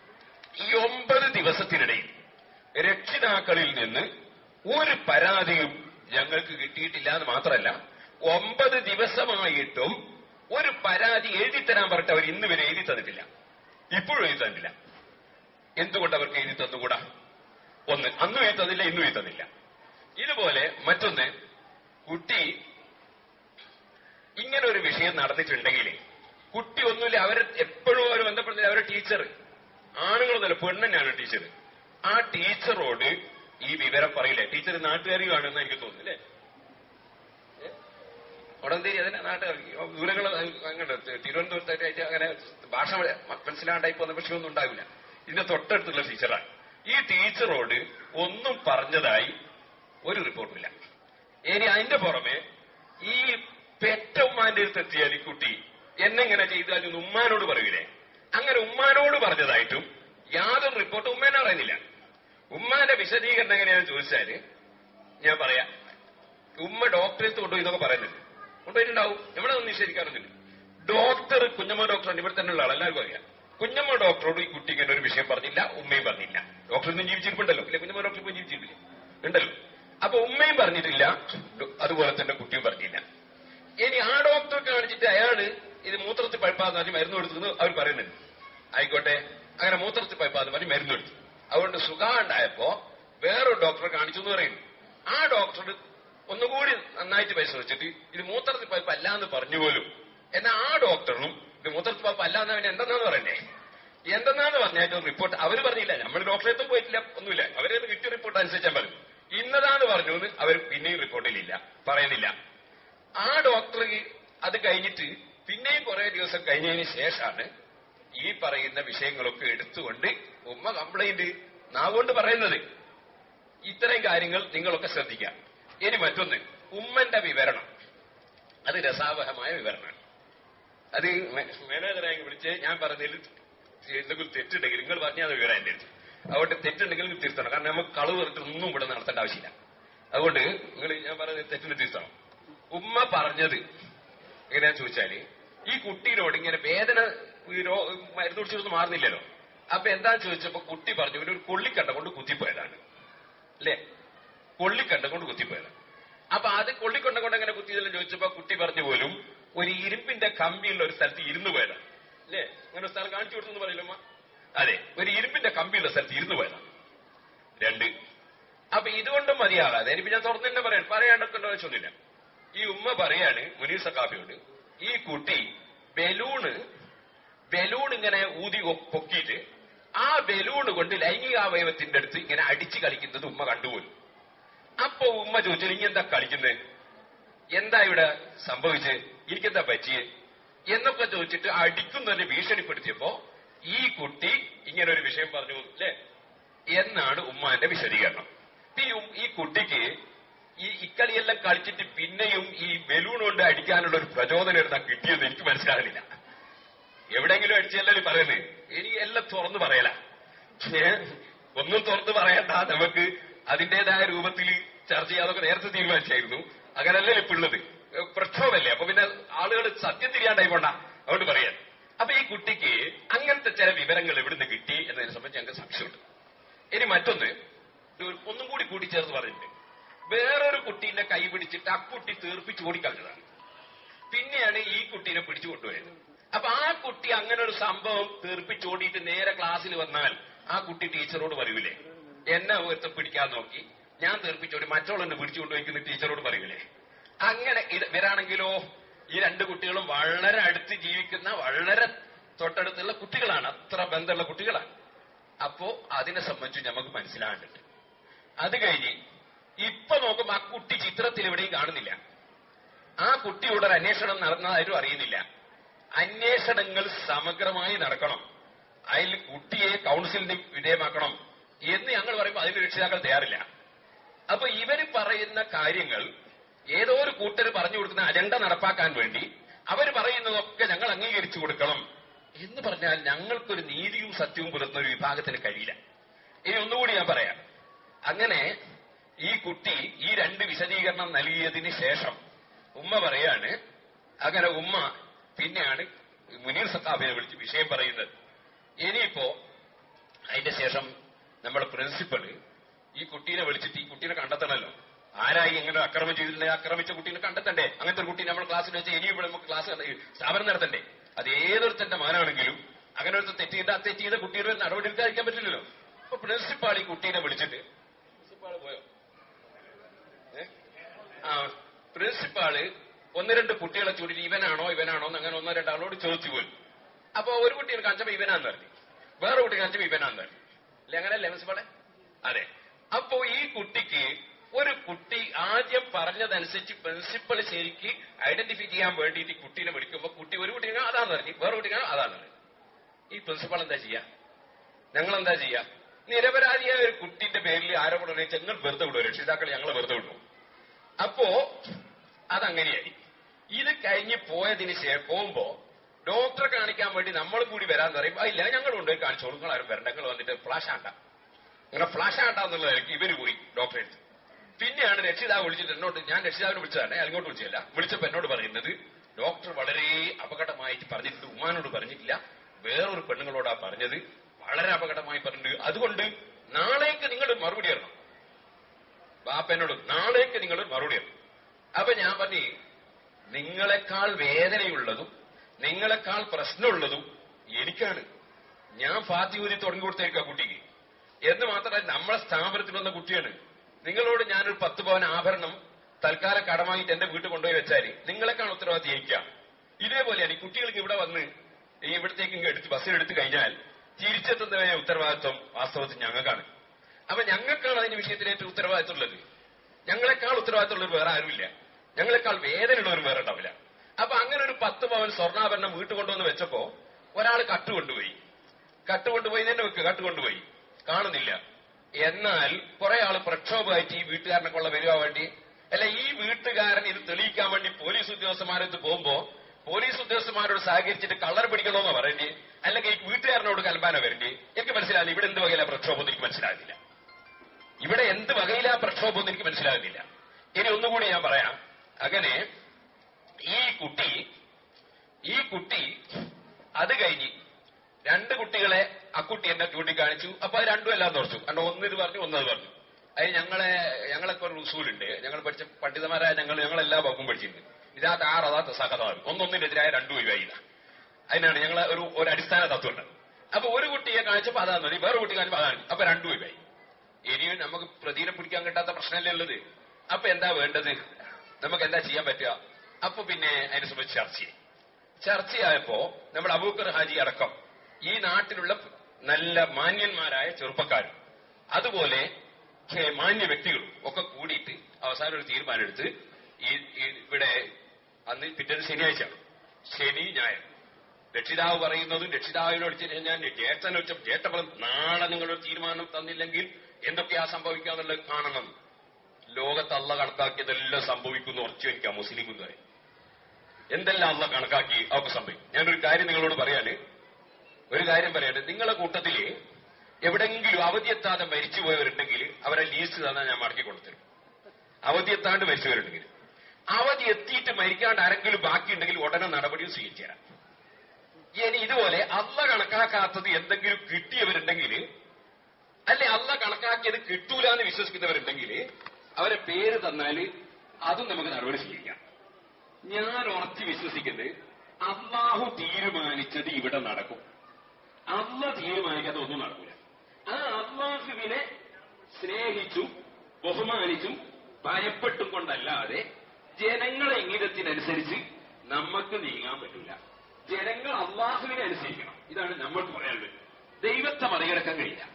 Speaker 1: ഈ ഒമ്പത് ദിവസത്തിനിടയിൽ രക്ഷിതാക്കളിൽ നിന്ന് ഒരു പരാതിയും ഞങ്ങൾക്ക് കിട്ടിയിട്ടില്ല എന്ന് മാത്രമല്ല ഒമ്പത് ദിവസമായിട്ടും ഒരു പരാതി എഴുതി തരാൻ പറഞ്ഞിട്ട് അവർ ഇന്ന് വരെ എഴുതി തന്നിട്ടില്ല ഇപ്പോഴും എഴുതി തന്നില്ല എന്തുകൊണ്ട് അവർക്ക് എഴുതി തന്നുകൂടാ ഒന്ന് അന്നും എഴുതി തന്നില്ല ഇന്നും എഴുതി തന്നില്ല
Speaker 2: ഇതുപോലെ മറ്റൊന്ന് കുട്ടി ഇങ്ങനെ ഒരു വിഷയം നടന്നിട്ടുണ്ടെങ്കിൽ കുട്ടി ഒന്നുമില്ല അവർ എപ്പോഴും അവർ ബന്ധപ്പെടുന്നത് അവരുടെ ടീച്ചർ ആണുങ്ങളൊന്നുമല്ല പെണ്ണെന്നാണ് ടീച്ചർ ആ ടീച്ചറോട് ഈ വിവരം പറയില്ലേ ടീച്ചർ നാട്ടുകാരി കാണുമെന്ന് എനിക്ക് തോന്നുന്നു അല്ലേ ഉടന്തേരി അതിനെ നാട്ടുകാർക്ക് ദൂരങ്ങൾ അങ്ങനെ തിരുവനന്തപുരത്തായിട്ട് അങ്ങനെ ഭാഷ മനസ്സിലാണ്ടായി പോകുന്ന വിഷയമൊന്നും ഉണ്ടാവില്ല ഇതിന്റെ തൊട്ടടുത്തുള്ള ടീച്ചറാണ് ഈ ടീച്ചറോട് ഒന്നും പറഞ്ഞതായി ഒരു റിപ്പോർട്ടുമില്ല ഇനി അതിന്റെ പുറമെ ഈ പെറ്റ ഉമ്മാന്റെ അടുത്ത് എത്തിയാൽ ഈ കുട്ടി എന്നെങ്ങനെ ചെയ്താൽ എന്ന് ഉമ്മാനോട് പറയൂലേ അങ്ങനെ ഉമ്മാനോട് പറഞ്ഞതായിട്ടും യാതൊരു റിപ്പോർട്ടും ഉമ്മേനെ അറിയുന്നില്ല ഉമ്മാന്റെ വിശദീകരണം എങ്ങനെയാണെന്ന് ചോദിച്ചാല് ഞാൻ പറയാം ഉമ്മ ഡോക്ടറെ കൊണ്ടുപോയി ഇതൊക്കെ പറയുന്നുണ്ട് കൊണ്ടുപോയിട്ടുണ്ടാവും എവിടെ ഒന്നും നിഷേധിക്കാറൊന്നുമില്ല ഡോക്ടർ കുഞ്ഞമ്മ ഡോക്ടറാണ് ഇവിടെ തന്നെ ഉള്ള ആൾ എല്ലാവർക്കും അറിയാം കുഞ്ഞമ്മ ഡോക്ടറോട് ഈ കുട്ടി ഇങ്ങനെ ഒരു വിഷയം പറഞ്ഞില്ല ഉമ്മയും പറഞ്ഞില്ല ഡോക്ടർ ഒന്നും ജീവിച്ചിരിപ്പുണ്ടല്ലോ ഇല്ല കുഞ്ഞമ്മ ഡോക്ടർ ഇപ്പൊ ജീവിച്ചിരിപ്പില്ലേ ഉണ്ടല്ലോ അപ്പൊ ഉമ്മയും പറഞ്ഞിട്ടില്ല അതുപോലെ തന്നെ കുട്ടിയും പറഞ്ഞില്ല ഇനി ആ ഡോക്ടറെ കാണിച്ചിട്ട് അയാള് ഇത് മൂത്രത്തിൽ പഴുപ്പാന്ന് പറഞ്ഞ് മരുന്ന് കൊടുത്തു അവർ പറയുന്നുണ്ട് ആയിക്കോട്ടെ അങ്ങനെ മൂത്രത്തിൽ പഴുപ്പാന്ന് പറഞ്ഞ് മരുന്ന് കൊടുത്തു അതുകൊണ്ട് സുഖമുണ്ടായപ്പോ വേറൊരു ഡോക്ടറെ കാണിച്ചു എന്ന് പറയുന്നു ആ ഡോക്ടർ ഒന്നുകൂടി നന്നായിട്ട് പരിശോധിച്ചിട്ട് ഇത് മൂത്രത്തിൽ പഴുപ്പ് അല്ല എന്ന് പറഞ്ഞു പോലും എന്നാൽ ആ ഡോക്ടറിനും ഇത് മൂത്രത്തിൽ പഴുപ്പ് അല്ല എന്ന് അവൻ എന്തെന്നാന്ന് പറയണ്ടേ എന്തെന്നാന്ന് പറഞ്ഞാൽ റിപ്പോർട്ട് അവർ പറഞ്ഞില്ല നമ്മൾ ഡോക്ടറെത്തും പോയിട്ടില്ല ഒന്നുമില്ല അവരെ കിട്ടിയ റിപ്പോർട്ട് അനുസരിച്ചാൽ പറഞ്ഞു ഇന്നതാന്ന് പറഞ്ഞു എന്ന് അവർ പിന്നെയും റിപ്പോർട്ടിലില്ല പറയുന്നില്ല ആ ഡോക്ടർ അത് കഴിഞ്ഞിട്ട് പിന്നെയും കുറെ ദിവസം കഴിഞ്ഞതിന് ശേഷമാണ് ഈ പറയുന്ന വിഷയങ്ങളൊക്കെ എടുത്തുകൊണ്ട് ഉമ്മ കംപ്ലൈന്റ് നാവുകൊണ്ട് പറയുന്നത് ഇത്തരം കാര്യങ്ങൾ നിങ്ങളൊക്കെ ശ്രദ്ധിക്കാം ഇനി മറ്റൊന്ന് ഉമ്മന്റെ വിവരണം അത് രസാവഹമായ വിവരണമാണ് അത് മാനേജറായി വിളിച്ച് ഞാൻ പറഞ്ഞതിൽ എന്തെങ്കിലും തെറ്റുണ്ടെങ്കിൽ നിങ്ങൾ പറഞ്ഞാൽ അത് വിവരം എന്റെ അടുത്ത് അതുകൊണ്ട് തെറ്റുണ്ടെങ്കിൽ നിങ്ങൾ തിരുത്തണം കാരണം നമുക്ക് കളവ് പറഞ്ഞിട്ട് ഒന്നും ഇവിടെ നടത്തേണ്ട ആവശ്യമില്ല അതുകൊണ്ട് നിങ്ങൾ ഞാൻ പറയുന്നത് തെറ്റിന് തിരുത്തണം ഉമ്മ പറഞ്ഞത് എങ്ങനെയാന്ന് ചോദിച്ചാല് ഈ കുട്ടീനോട് ഇങ്ങനെ വേദന ഈ രോ- മരുന്ന് കുടിച്ചിട്ടൊന്നും മാറുന്നില്ലല്ലോ അപ്പൊ എന്താന്ന് ചോദിച്ചപ്പോ കുട്ടി പറഞ്ഞു ഇവന് ഒരു കൊള്ളിക്കണ്ട കൊണ്ട് കുത്തിപ്പോയതാണ് അല്ലേ കൊള്ളിക്കണ്ട കൊണ്ട് കുത്തിപ്പോയതാണ് അപ്പൊ അത് കൊള്ളിക്കൊണ്ട കൊണ്ട് അങ്ങനെ കുത്തിയതെല്ലാം ചോദിച്ചപ്പോ കുട്ടി പറഞ്ഞു പോലും ഒരു ഇരുമ്പിന്റെ കമ്പിയുള്ള ഒരു സ്ഥലത്ത് ഇരുന്ന് പോയതാണ് അല്ലേ അങ്ങനെ ഒരു സ്ഥലം കാണിച്ചു കൊടുത്തു പറയില്ല അമ്മ അതെ ഒരു ഇരുമ്പിന്റെ കമ്പിയുള്ള സ്ഥലത്ത് ഇരുന്ന് പോയതാണ് രണ്ട് അപ്പൊ ഇതുകൊണ്ടും മതിയാകാതെ ഇനിയിപ്പോ ഞാൻ തുറന്നു തന്നെ പറയാൻ പറയാണ്ടൊക്കെ ആവശ്യമൊന്നുമില്ല ഈ ഉമ്മ പറയാണ് മുനീർ സക്കാഫിയോട് ഈ കുട്ടി ബലൂണ് ബലൂൺ ഇങ്ങനെ ഊതി ഒ- പൊക്കിയിട്ട് ആ ബലൂൺ കൊണ്ട് ലൈംഗികാവയവത്തിന്റെ അടുത്ത് ഇങ്ങനെ അടിച്ചു കളിക്കുന്നത് ഉമ്മ കണ്ടുപോലും അപ്പൊ ഉമ്മ ചോദിച്ചു ഇനി എന്താ കളിക്കുന്നത് എന്താ ഇവിടെ സംഭവിച്ചത് എനിക്കെന്താ പറ്റിയേ എന്നൊക്കെ ചോദിച്ചിട്ട് അടിക്കുന്നതിന് ഭീഷണിപ്പെടുത്തിയപ്പോ ഈ കുട്ടി ഇങ്ങനെ ഒരു വിഷയം പറഞ്ഞു അല്ലേ എന്നാണ് ഉമ്മാന്റെ വിശദീകരണം ഈ ഉം- ഈ കുട്ടിക്ക് ഈ ഇക്കളിയെല്ലാം കളിച്ചിട്ട് പിന്നെയും ഈ ബലൂൺ കൊണ്ട് അടിക്കാനുള്ള ഒരു പ്രചോദനം എടുത്താൽ കിട്ടിയെന്ന് എനിക്ക് മനസ്സിലാകുന്നില്ല എവിടെയെങ്കിലും അടിച്ചല്ലേ പറയുന്നത് ഇനി എല്ലാം തുറന്നു പറയല ഏ? ഒന്നും തുറന്നു പറയണ്ട നമുക്ക് അതിന്റേതായ രൂപത്തിൽ ചർച്ച ചെയ്യാതൊക്കെ നേരത്തെ തീരുമാനിച്ചായിരുന്നു അങ്ങനല്ലേ ഇപ്പൊ ഉള്ളത് ഏ, പ്രക്ഷോഭമല്ലേ അപ്പൊ പിന്നെ ആളുകൾ സത്യം തിരിയാണ്ടായി പോണ്ട അതുകൊണ്ട് പറയാൻ അപ്പൊ ഈ കുട്ടിക്ക് അങ്ങനത്തെ ചില വിവരങ്ങൾ എവിടുന്ന് കിട്ടി എന്നതിനെ സംബന്ധിച്ച് ഞങ്ങൾക്ക് സംശയമുണ്ട് ഇനി മറ്റൊന്ന് ഇത് ഒരു- ഒന്നും കൂടി കൂട്ടിച്ചേർത്ത് പറഞ്ഞിട്ടുണ്ട് വേറൊരു കുട്ടീനെ കൈ പിടിച്ചിട്ട് ആ കുട്ടി തീർപ്പിച്ച് ഓടിക്കളഞ്ഞതാണ് പിന്നെയാണ് ഈ കുട്ടീനെ പിടിച്ചു കൊണ്ടുപോയത് അപ്പൊ ആ കുട്ടി അങ്ങനെ ഒരു സംഭവം തീർപ്പിച്ചോടിയിട്ട് നേരെ ക്ലാസ്സിൽ വന്നാൽ ആ കുട്ടി ടീച്ചറോട് പറയൂലേ എന്നെ ഒരുത്ത പിടിക്കാൻ നോക്കി ഞാൻ തീർപ്പിച്ചോടി മറ്റുള്ളവനെ പിടിച്ചുകൊണ്ടുപോയിക്കുന്ന ടീച്ചറോട് പറയൂലേ അങ്ങനെ ഇത് ഇവരാണെങ്കിലോ ഈ രണ്ട് കുട്ടികളും വളരെ അടുത്ത് ജീവിക്കുന്ന വളരെ തൊട്ടടുത്തുള്ള കുട്ടികളാണ് അത്ര ബന്ധമുള്ള കുട്ടികളാണ് അപ്പോ അതിനെ സംബന്ധിച്ച് നമുക്ക് മനസ്സിലാകുന്നുണ്ട് അത് കഴിഞ്ഞ് ഇപ്പൊ നോക്കുമ്പോ ആ കുട്ടി ചിത്രത്തിൽ എവിടെയും കാണുന്നില്ല ആ കുട്ടിയോട് ഒരു അന്വേഷണം നടന്നതായിട്ടും അറിയുന്നില്ല അന്വേഷണങ്ങൾ സമഗ്രമായി നടക്കണം അതിൽ കുട്ടിയെ കൗൺസിലിന് വിധേയമാക്കണം എന്ന് ഞങ്ങൾ പറയുമ്പോൾ അതിന് രക്ഷിതാക്കൾ തയ്യാറില്ല അപ്പൊ ഇവര് പറയുന്ന കാര്യങ്ങൾ ഏതോ ഒരു കൂട്ടർ പറഞ്ഞു കൊടുക്കുന്ന അജണ്ട നടപ്പാക്കാൻ വേണ്ടി അവർ പറയുന്നതൊക്കെ ഞങ്ങൾ അംഗീകരിച്ചു കൊടുക്കണം എന്ന് പറഞ്ഞാൽ ഞങ്ങൾക്കൊരു നീതിയും സത്യവും പുലർത്തുന്ന ഒരു വിഭാഗത്തിന് കഴിയില്ല ഇനി ഒന്നുകൂടി ഞാൻ പറയാം അങ്ങനെ ഈ കുട്ടി ഈ രണ്ട് വിശദീകരണം നൽകിയതിന് ശേഷം ഉമ്മ പറയാണ് അങ്ങനെ ഉമ്മ പിന്നെയാണ് മുനീർ സത്താബിനെ വിളിച്ച് വിഷയം പറയുന്നത് ഇനിയിപ്പോ അതിന്റെ ശേഷം നമ്മുടെ പ്രിൻസിപ്പള് ഈ കുട്ടീനെ വിളിച്ചിട്ട് ഈ കുട്ടീനെ കണ്ടെത്തണമല്ലോ ആരായി എങ്ങനെ അക്രമം ചെയ്തിട്ടുണ്ടെങ്കിൽ ആക്രമിച്ച കുട്ടീനെ കണ്ടെത്തണ്ടേ അങ്ങനത്തെ ഒരു കുട്ടി നമ്മൾ ക്ലാസ്സിൽ വെച്ച് ഇനിയും ഇവിടെ നമുക്ക് ക്ലാസ് സ്ഥാപനം നടത്തണ്ടേ അത് ഏതൊരുത്തന്റെ മകനാണെങ്കിലും അങ്ങനെ ഒരു തെറ്റ് ചെയ്ത ആ തെറ്റ് ചെയ്ത കുട്ടിയുടെ ഒരു നടപടി എടുക്കാതിരിക്കാൻ പറ്റില്ലല്ലോ അപ്പൊ പ്രിൻസിപ്പാൾ ഈ കുട്ടീനെ വിളിച്ചിട്ട് പ്രിൻസിപ്പാൾ പോയോ പ്രിൻസിപ്പാള് ഒന്ന് രണ്ട് കുട്ടികളെ ചൂടി ഇവനാണോ ഇവനാണോ എന്ന് അങ്ങനെ ഒന്നോ രണ്ടാളോട് ചോദിച്ചു പോയി അപ്പൊ ഒരു കുട്ടിയെ കാണിച്ചപ്പോ ഇവനാന്ന് പറഞ്ഞു വേറെ കുട്ടി കാണിച്ചപ്പോ ഇവനാന്ന് പറഞ്ഞു അല്ലെ അങ്ങനെയല്ലേ പ്രിൻസിപ്പാളെ അതെ അപ്പോ ഈ കുട്ടിക്ക് ഒരു കുട്ടി ആദ്യം പറഞ്ഞതനുസരിച്ച് പ്രിൻസിപ്പൾ ശരിക്ക് ഐഡന്റിഫൈ ചെയ്യാൻ വേണ്ടിയിട്ട് ഈ കുട്ടീനെ വിളിക്കുമ്പോ കുട്ടി ഒരു കുട്ടി അതാന്ന് പറഞ്ഞു വേറെ കുട്ടി അതാന്ന് പറഞ്ഞു ഈ പ്രിൻസിപ്പൾ എന്താ ചെയ്യാ ഞങ്ങൾ എന്താ ചെയ്യാ നിരപരാധിയായ ഒരു കുട്ടിന്റെ പേരിൽ ആരോപണം ഉന്നയിച്ച് ഞങ്ങൾ വെറുതെ വിടും രക്ഷിതാക്കൾ ഞങ്ങൾ വെറുതെ വിടും അപ്പോ അതങ്ങനെയായി ഇത് കഴിഞ്ഞ് പോയതിന് ശേഷം പോകുമ്പോ ഡോക്ടറെ കാണിക്കാൻ വേണ്ടി നമ്മൾ കൂടി വരാന്ന് പറയും "ആ, ഇല്ല ഞങ്ങൾ കൊണ്ടുപോയി കാണിച്ചോളൂ നിങ്ങൾ ആരും വരണ്ട നിങ്ങൾ വന്നിട്ട് ഫ്ലാഷ് ആണ്ട അങ്ങനെ ഫ്ലാഷ് ആണ്ട എന്നുള്ളതായിരിക്കും ഇവര് പോയി ഡോക്ടറെ അടുത്ത് പിന്നെയാണ് രക്ഷിതാവ് വിളിച്ചിട്ട് എന്നോട് ഞാൻ രക്ഷിതാവിനെ വിളിച്ചതാണ് അയാൾ ഇങ്ങോട്ട് വിളിച്ചതല്ല വിളിച്ചപ്പോ എന്നോട് പറയുന്നത് ഡോക്ടർ വളരെ അപകടമായിട്ട് പറഞ്ഞിട്ടുണ്ട് ഉമ്മാനോട് പറഞ്ഞിട്ടില്ല വേറൊരു പെണ്ണുങ്ങളോടാ പറഞ്ഞത് വളരെ അപകടമായി പറഞ്ഞിട്ടുണ്ട് അതുകൊണ്ട് നാളേക്ക് നിങ്ങൾ മറുപടി തരണം ബാപ്പനോട് നാളേക്ക് നിങ്ങൾ മറുപടി തരണം അപ്പൊ ഞാൻ പറഞ്ഞു നിങ്ങളെക്കാൾ വേദനയുള്ളതും നിങ്ങളെക്കാൾ പ്രശ്നമുള്ളതും എനിക്കാണ് ഞാൻ ഫാത്തി ഊതി തുടങ്ങി കൊടുത്തേക്കാം കുട്ടിക്ക് എന്ന് മാത്രമല്ല നമ്മളെ സ്ഥാപനത്തിൽ വന്ന കുട്ടിയാണ് നിങ്ങളോട് ഞാനൊരു പത്ത് പവൻ ആഭരണം തൽക്കാല കടമായിട്ട് എന്റെ വീട്ടിൽ കൊണ്ടുപോയി വെച്ചാൽ നിങ്ങളെക്കാൾ ഉത്തരവാദിത്തം എനിക്കാം ഇതേപോലെയാണ് ഈ കുട്ടികൾക്ക് ഇവിടെ വന്ന് ഈ ഇവിടത്തേക്ക് ഇങ്ങ് എടുത്ത് ബസ്സിൽ എടുത്തു കഴിഞ്ഞാൽ തിരിച്ചെത്തുന്നതിന്റെ ഉത്തരവാദിത്വം വാസ്തവത്തിൽ ഞങ്ങൾക്കാണ് അപ്പൊ ഞങ്ങൾക്കാണ് അതിന്റെ വിഷയത്തിൽ ഏറ്റവും ഉത്തരവാദിത്തമുള്ളത് ഞങ്ങളെക്കാൾ ഉത്തരവാദിത്തമുള്ളവർ വേറെ ആരുമില്ല ഞങ്ങളെക്കാൾ വേദനയുള്ളവർ വേറെ ഉണ്ടാവില്ല അപ്പൊ അങ്ങനെ ഒരു പത്ത് പവൻ സ്വർണ്ണാഭരണം വീട്ടിൽ കൊണ്ടുവന്ന് വെച്ചപ്പോ ഒരാൾ കട്ട് കൊണ്ടുപോയി കട്ട് കൊണ്ടുപോയി തന്നെ വെക്ക് കട്ട് കൊണ്ടുപോയി കാണുന്നില്ല എന്നാൽ കുറെ ആള് പ്രക്ഷോഭമായിട്ട് ഈ വീട്ടുകാരനെ കൊള്ള വരുവാൻ വേണ്ടി അല്ല ഈ വീട്ടുകാരൻ ഇത് തെളിയിക്കാൻ വേണ്ടി പോലീസ് ഉദ്യോഗസ്ഥന്മാരടുത്ത് പോകുമ്പോ പോലീസ് ഉദ്യോഗസ്ഥന്മാരോട് സഹകരിച്ചിട്ട് കള്ളർ പിടിക്കണമെന്ന് പറയേണ്ടി അല്ലെങ്കിൽ ഈ വീട്ടുകാരനോട് കൽപ്പാന വരേണ്ടി എനിക്ക് മനസ്സിലാകുന്നില്ല ഇവിടെ എന്ത് വകയില പ്രക്ഷോഭം എന്ന് എനിക്ക് മനസ്സിലാകുന്നില്ല ഇവിടെ എന്ത് വകയിലാ പ്രക്ഷോഭം എന്ന് എനിക്ക് മനസ്സിലാകുന്നില്ല ഇനി ഒന്നുകൂടി ഞാൻ പറയാം അങ്ങനെ ഈ കുട്ടി ഈ കുട്ടി അത് കഴിഞ്ഞ് രണ്ട് കുട്ടികളെ അക്കുട്ടി എന്നെ ചൂണ്ടിക്കാണിച്ചു അപ്പൊ അത് രണ്ടും എല്ലാം തുറച്ചു കാരണം ഒന്നിത് പറഞ്ഞു ഒന്നത് പറഞ്ഞു അതിന് ഞങ്ങളെ ഞങ്ങളൊക്കെ ഒരു ഉസൂലുണ്ട് ഞങ്ങൾ പഠിച്ച പണ്ഡിതന്മാരായ ഞങ്ങൾ ഞങ്ങൾ എല്ലാ വകുപ്പും പഠിച്ചിട്ടുണ്ട് ഇതാത്ത ആറ് അതാത്ത സഹതാവും ഒന്നൊന്നിനെതിരായ രണ്ടു ഒഴിവായില്ല അതിനാണ് ഞങ്ങൾ ഒരു ഒരു അടിസ്ഥാന തത്വമുണ്ട് അപ്പൊ ഒരു കുട്ടിയെ കാണിച്ചപ്പോ അതാന്ന് മതി വേറെ കുട്ടി കാണിച്ചപ്പോ അതാണ് അപ്പൊ രണ്ടു ഒഴിവായി ഇനിയും നമുക്ക് പ്രതിനെ പിടിക്കാൻ കിട്ടാത്ത പ്രശ്നമല്ലേ ഉള്ളത് അപ്പൊ എന്താ വേണ്ടത് നമുക്ക് എന്താ ചെയ്യാൻ പറ്റുക അപ്പൊ പിന്നെ അതിനെ സംബന്ധിച്ച് ചർച്ച ചെയ്യും ചർച്ചയായപ്പോ നമ്മുടെ അബൂക്കർ ഹാജി അടക്കം ഈ നാട്ടിലുള്ള നല്ല മാന്യന്മാരായ ചെറുപ്പക്കാരും അതുപോലെ ഛെ, മാന്യ വ്യക്തികളും ഒക്കെ കൂടിയിട്ട് അവസാനം ഒരു തീരുമാനമെടുത്ത് ഈ ഈ ഇവിടെ അന്ന് പിറ്റേന്ന് ശനിയാഴ്ചയാണ് ശനി ഞായർ രക്ഷിതാവ് പറയുന്നതും രക്ഷിതാവിനോട് ചെന്ന് ഞാൻ ജ്യേഷ്ഠനെ വെച്ച ജ്യേഷ്ഠ പറഞ്ഞു നാളെ നിങ്ങളൊരു തീരുമാനം തന്നില്ലെങ്കിൽ എന്തൊക്കെയാ സംഭവിക്കുക എന്നുള്ളത് കാണണം ലോകത്ത് അള്ള കണക്കാക്കിയതെല്ലാം സംഭവിക്കുന്നു ഉറച്ചു വയ്ക്കാം മുസ്ലിം എന്ന് പറയും എന്തെല്ലാം അള്ള കണക്കാക്കി അവർക്ക് സംഭവിക്കും ഞാനൊരു കാര്യം നിങ്ങളോട് പറയാന് ഒരു കാര്യം പറയട്ടെ നിങ്ങളെ കൂട്ടത്തില് എവിടെങ്കിലും അവധിയെത്താതെ മരിച്ചുപോയവരുണ്ടെങ്കിൽ അവരെ ലീസ്റ്റ് തന്നാൽ ഞാൻ മടക്കി കൊടുത്തരും അവധിയെത്താണ്ട് മരിച്ചവരുണ്ടെങ്കിൽ അവധി എത്തിയിട്ട് മരിക്കാണ്ട് ആരെങ്കിലും ബാക്കിയുണ്ടെങ്കിൽ ഉടനെ നടപടിയും സ്വീകരിച്ചു തരാം ഇനി ഇതുപോലെ അല്ല കണക്കാക്കാത്തത് എന്തെങ്കിലും കിട്ടിയവരുണ്ടെങ്കിൽ അല്ലെ അല്ല കണക്കാക്കിയത് കിട്ടൂല എന്ന് വിശ്വസിക്കുന്നവരുണ്ടെങ്കിൽ അവരെ പേര് തന്നാല് അതും നമുക്ക് നടപടി സ്വീകരിക്കാം ഞാൻ ഉറച്ചു വിശ്വസിക്കുന്നത് അള്ളാഹു തീരുമാനിച്ചത് ഇവിടെ നടക്കും അല്ല തീരുമാനിക്കാതെ ഒന്നും നടക്കില്ല ആ അള്ളാഹുവിനെ സ്നേഹിച്ചും ബഹുമാനിച്ചും ഭയപ്പെട്ടും കൊണ്ടല്ലാതെ ജനങ്ങളെ ഇംഗിതത്തിനനുസരിച്ച് നമുക്ക് നീങ്ങാൻ പറ്റില്ല ജനങ്ങൾ അള്ളാഹുവിനെ അനുസരിക്കണം ഇതാണ് നമ്മൾക്ക് പറയാനുള്ളത് ദൈവത്തെ മറികടക്കാൻ കഴിയില്ല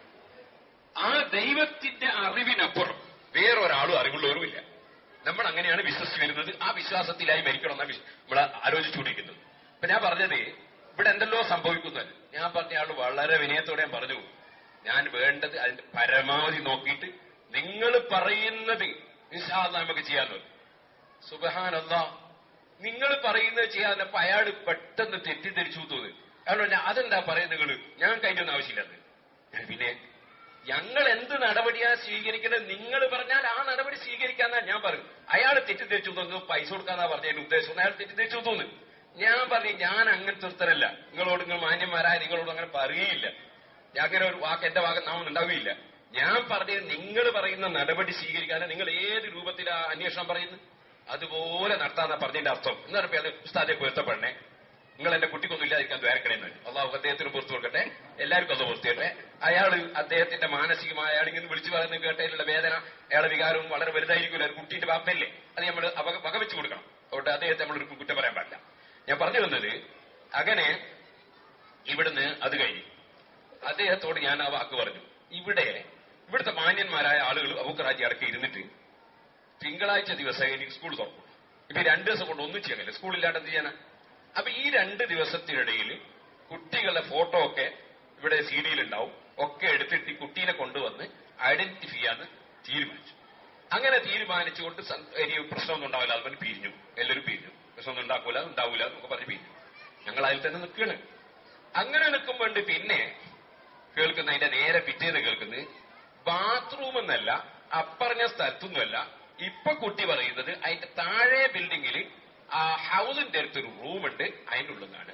Speaker 2: ആ ദൈവത്തിന്റെ അറിവിനപ്പുറം വേറൊരാളും അറിവുള്ളവരുമില്ല നമ്മൾ അങ്ങനെയാണ് വിശ്വസിച്ച് വരുന്നത് ആ വിശ്വാസത്തിലായി മരിക്കണം എന്നാണ് വിശ്വ- നമ്മൾ ആലോചിച്ചുകൊണ്ടിരിക്കുന്നത് ഇപ്പൊ ഞാൻ പറഞ്ഞത് ഇവിടെ എന്തെല്ലോ സംഭവിക്കുന്നത് ഞാൻ പറഞ്ഞ ആള് വളരെ വിനയത്തോടെ ഞാൻ പറഞ്ഞു ഞാൻ വേണ്ടത് അതിന്റെ പരമാവധി നോക്കിയിട്ട് നിങ്ങൾ പറയുന്നത് നിസ്സാദ് നമുക്ക് ചെയ്യാൻ സുബഹാനല്ല നിങ്ങൾ പറയുന്നത് ചെയ്യാൻ അപ്പൊ അയാൾ പെട്ടെന്ന് തെറ്റിദ്ധരിച്ചു തോന്നുന്നു അയാൾ പറഞ്ഞു അതെന്താ പറയുന്നത് നിങ്ങൾ ഞാൻ കഴിഞ്ഞൊന്നും ആവശ്യമില്ലെന്ന് ഞാൻ പിന്നെ ഞങ്ങൾ എന്ത് നടപടിയാ സ്വീകരിക്കുന്നത് നിങ്ങൾ പറഞ്ഞാൽ ആ നടപടി സ്വീകരിക്കാന്നാ ഞാൻ പറയും അയാൾ തെറ്റിദ്ധരിച്ചു തോന്നുന്നു പൈസ കൊടുക്കാന്നാ പറഞ്ഞതിന്റെ ഉദ്ദേശം ഒന്ന് അയാൾ തെറ്റിദ്ധരിച്ചു തോന്നുന്നു ഞാൻ പറഞ്ഞു ഞാൻ അങ്ങനത്തെ ഒരുത്തരല്ല നിങ്ങളോട് നിങ്ങൾ മാന്യന്മാരായ നിങ്ങളോട് അങ്ങനെ പറയുകയില്ല ഞാൻ അങ്ങനെ ഒരു വാക്ക് എന്റെ ഭാഗം നാം ഉണ്ടാവുകയില്ല ഞാൻ പറഞ്ഞത് നിങ്ങൾ പറയുന്ന നടപടി സ്വീകരിക്കാതെ നിങ്ങൾ ഏത് രൂപത്തിലാ അന്വേഷണം പറയുന്നത് അതുപോലെ നടത്താന്നാ പറഞ്ഞതിന്റെ അർത്ഥം എന്ന് പറഞ്ഞപ്പോ അത് ഉസ്താദെ പൊരുത്തപ്പെടണേ നിങ്ങൾ എന്റെ കുട്ടിക്കൊന്നും ഇല്ലാതിരിക്കാൻ ദ്വാരക്കണേന്ന് അള്ളാഹു അദ്ദേഹത്തിന് പുറത്തു കൊടുക്കട്ടെ എല്ലാവർക്കും അത് പുറത്തു അയാള് അദ്ദേഹത്തിന്റെ മാനസികമായ അയാൾ ഇങ്ങനെ വിളിച്ചു പറയുന്നത് കേട്ടതിലുള്ള വേദന അയാളെ വികാരവും വളരെ വലുതായിരിക്കില്ല ഒരു കുട്ടിയുടെ ബാപ്പയല്ലേ അത് നമ്മൾ വകവെച്ചു കൊടുക്കണം അതുകൊണ്ട് അദ്ദേഹത്തെ നമ്മൾ ഒരു കുറ്റം പറയാൻ പാടില്ല ഞാൻ പറഞ്ഞു വന്നത് അങ്ങനെ ഇവിടുന്ന് അത് കഴിഞ്ഞു അദ്ദേഹത്തോട് ഞാൻ ആ വാക്ക് പറഞ്ഞു ഇവിടെ ഇവിടുത്തെ മാന്യന്മാരായ ആളുകൾ അബുക്കറാജി അടക്കി ഇരുന്നിട്ട് തിങ്കളാഴ്ച ദിവസം എനിക്ക് സ്കൂൾ തുറക്കും ഇപ്പൊ ഈ രണ്ട് ദിവസം കൊണ്ട് ഒന്നും ചെയ്യാനില്ല സ്കൂളില്ലാണ്ട് എന്ത് ചെയ്യാനാ അപ്പൊ ഈ രണ്ട് ദിവസത്തിനിടയിൽ കുട്ടികളുടെ ഫോട്ടോ ഒക്കെ ഇവിടെ സി ഡിയിലുണ്ടാവും ഒക്കെ എടുത്തിട്ട് ഈ കുട്ടീനെ കൊണ്ടുവന്ന് ഐഡന്റിഫൈ ചെയ്യാന്ന് തീരുമാനിച്ചു അങ്ങനെ തീരുമാനിച്ചുകൊണ്ട് സം- ഇനി പ്രശ്നമൊന്നും ഉണ്ടാവില്ല അത് പറഞ്ഞ് പിരിഞ്ഞു എല്ലാവരും പിരിഞ്ഞു പ്രശ്നമൊന്നും ഉണ്ടാക്കൂല ഉണ്ടാവൂല എന്നൊക്കെ പറഞ്ഞ് പിരിഞ്ഞു ഞങ്ങൾ അതിൽ തന്നെ നിൽക്കുകയാണ് അങ്ങനെ നിൽക്കുമ്പോണ്ട് പിന്നെ കേൾക്കുന്ന അതിന്റെ നേരെ പിറ്റേന്ന് കേൾക്കുന്നത് ബാത്റൂം എന്നല്ല അപ്പറഞ്ഞ സ്ഥലത്തൊന്നുമല്ല ഇപ്പൊ കുട്ടി പറയുന്നത് അതിന്റെ താഴെ ബിൽഡിങ്ങിൽ ആ ഹൗസിന്റെ അടുത്തൊരു റൂമുണ്ട് അതിന്റെ ഉള്ളിലാണ്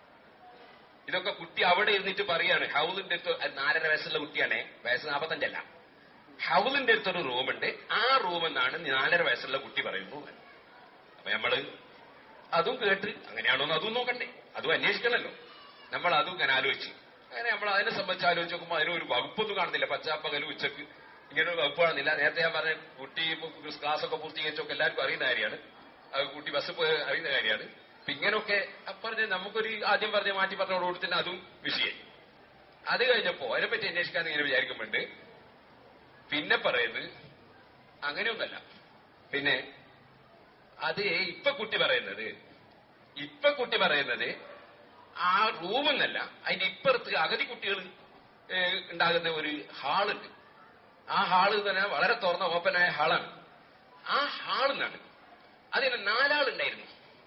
Speaker 2: ഇതൊക്കെ കുട്ടി അവിടെ ഇരുന്നിട്ട് പറയാണ് ഹൗസിന്റെ അടുത്ത് അത് നാലര വയസ്സുള്ള കുട്ടിയാണേ വയസ്സ് നാൽപ്പത്തഞ്ചല്ല ഹൗസിന്റെ അടുത്തൊരു റൂമുണ്ട് ആ റൂമെന്നാണ് നാലര വയസ്സുള്ള കുട്ടി പറയുന്നു അപ്പൊ നമ്മള് അതും കേട്ട് അങ്ങനെയാണോ എന്ന് അതും നോക്കണ്ടേ അതും അന്വേഷിക്കണമല്ലോ നമ്മൾ അതും ഇങ്ങനെ ആലോചിച്ച് അങ്ങനെ നമ്മൾ അതിനെ സംബന്ധിച്ച് ആലോചിച്ച് നോക്കുമ്പോൾ അതിനൊരു വകുപ്പൊന്നും കാണുന്നില്ല പച്ചാപ്പകലും ഉച്ചക്ക് ഇങ്ങനെ ഒരു വകുപ്പ് കാണുന്നില്ല നേരത്തെ ഞാൻ പറഞ്ഞ കുട്ടി ക്ലാസ് ഒക്കെ പൂർത്തീകരിച്ചൊക്കെ എല്ലാവർക്കും അറിയുന്ന കാര്യമാണ് അത് കുട്ടി ബസ് പോയി അറിയുന്ന കാര്യമാണ് അപ്പൊ ഇങ്ങനെയൊക്കെ പറഞ്ഞ് നമുക്കൊരു ആദ്യം പറഞ്ഞ മാറ്റി പറഞ്ഞോട് തന്നെ അതും വിഷയം അത് കഴിഞ്ഞപ്പോ അതിനെപ്പറ്റി അന്വേഷിക്കാൻ ഇങ്ങനെ വിചാരിക്കുമ്പോണ്ട് പിന്നെ പറയുന്നത് അങ്ങനെയൊന്നല്ല പിന്നെ അത് ഇപ്പൊ കുട്ടി പറയുന്നത് ഇപ്പൊ കുട്ടി പറയുന്നത് ആ റൂമെന്നല്ല അതിന്റെ ഇപ്പുറത്ത് അഗതി കുട്ടികൾ ഏഹ്, ഉണ്ടാകുന്ന ഒരു ഹാളുണ്ട് ആ ഹാള് തന്നെ വളരെ തുറന്ന ഓപ്പനായ ഹാളാണ് ആ ഹാളിനാണ് അതിന് നാലാളുണ്ടായിരുന്നു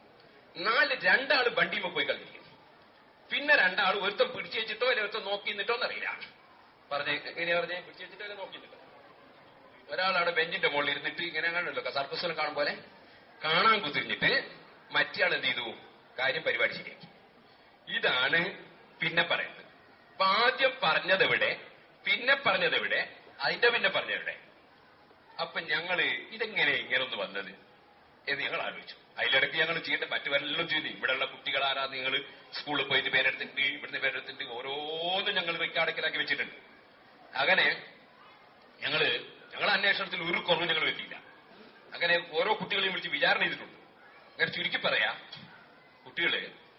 Speaker 2: നാല് രണ്ടാള് വണ്ടിയുമ്പോ പോയി കളിക്കും പിന്നെ രണ്ടാൾ ഒരുത്തം പിടിച്ചു വെച്ചിട്ടോ അല്ലെ ഒരുത്തം നോക്കി നിന്നിട്ടോ എന്നറിയില്ല പറഞ്ഞേ എങ്ങനെയാ പറഞ്ഞേ പിടിച്ചു വെച്ചിട്ടോ അല്ലെ നോക്കി നിന്നിട്ടോ ഒരാളവിടെ ബെഞ്ചിന്റെ മുകളിൽ ഇരുന്നിട്ട് ഇങ്ങനെ അങ്ങനെയല്ലോ സർക്കസിലും കാണും പോലെ കാണാൻ കുത്തിരിഞ്ഞിട്ട് മറ്റേ ആൾ എന്ത് ചെയ്തു കാര്യം പരിപാടി ശരിയാക്കി ഇതാണ് പിന്നെ പറയുന്നത് അപ്പൊ ആദ്യം പറഞ്ഞതെവിടെ പിന്നെ പറഞ്ഞതെവിടെ അതിന്റെ പിന്നെ പറഞ്ഞതെവിടെ അപ്പൊ ഞങ്ങള് ഇതെങ്ങനെ ഇങ്ങനെ ഒന്ന് വന്നത് എന്ന് ഞങ്ങൾ ആലോചിച്ചു അതിലിടയ്ക്ക് ഞങ്ങൾ ചെയ്യേണ്ട മറ്റു വല്ലതും ചെയ്തു ഇവിടെയുള്ള കുട്ടികളാരാ നിങ്ങൾ സ്കൂളിൽ പോയിട്ട് പേരെടുത്തിട്ട് ഇവിടുന്ന് പേരെടുത്തിട്ട് ഓരോന്നും ഞങ്ങൾ വെക്കാടക്കിലാക്കി വെച്ചിട്ടുണ്ട് അങ്ങനെ ഞങ്ങള് ഞങ്ങളുടെ അന്വേഷണത്തിൽ ഒരു കുറവും ഞങ്ങൾ എത്തിയില്ല അങ്ങനെ ഓരോ കുട്ടികളെയും വിളിച്ച് വിചാരണ ചെയ്തിട്ടുണ്ട് അങ്ങനെ ചുരുക്കി പറയാ കുട്ടികള്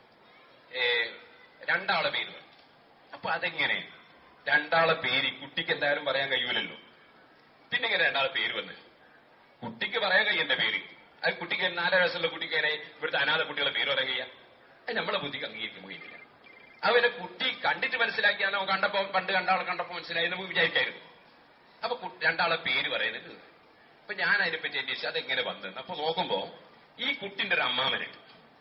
Speaker 2: ഏ, രണ്ടാളെ പേര് പറഞ്ഞു അപ്പൊ അതെങ്ങനെ രണ്ടാളെ പേര് ഈ കുട്ടിക്ക് എന്തായാലും പറയാൻ കഴിയൂലല്ലോ പിന്നെ ഇങ്ങനെ രണ്ടാളെ പേര് വന്ന് കുട്ടിക്ക് പറയാൻ കഴിയണ്ട പേര് അത് കുട്ടിക്ക് നാലര വയസ്സുള്ള കുട്ടിക്ക് എങ്ങനെ ഇവിടുത്തെ അനാഥ കുട്ടികളെ പേര് പറയാൻ കഴിയാ അത് നമ്മളെ ബുദ്ധിക്ക് അംഗീകരിക്കാൻ കഴിയില്ല അവനെ കുട്ടി കണ്ടിട്ട് മനസ്സിലാക്കിയാണോ കണ്ടപ്പോ പണ്ട് കണ്ടാളെ കണ്ടപ്പോ മനസ്സിലായി നമുക്ക് വിചാരിക്കായിരുന്നു അപ്പൊ കു- രണ്ടാളെ പേര് പറയുന്നത് അപ്പൊ ഞാൻ അതിനെപ്പറ്റി അന്വേഷിച്ചു അതെങ്ങനെ വന്നത് അപ്പൊ നോക്കുമ്പോ ഈ കുട്ടിന്റെ ഒരു അമ്മാമനുണ്ട്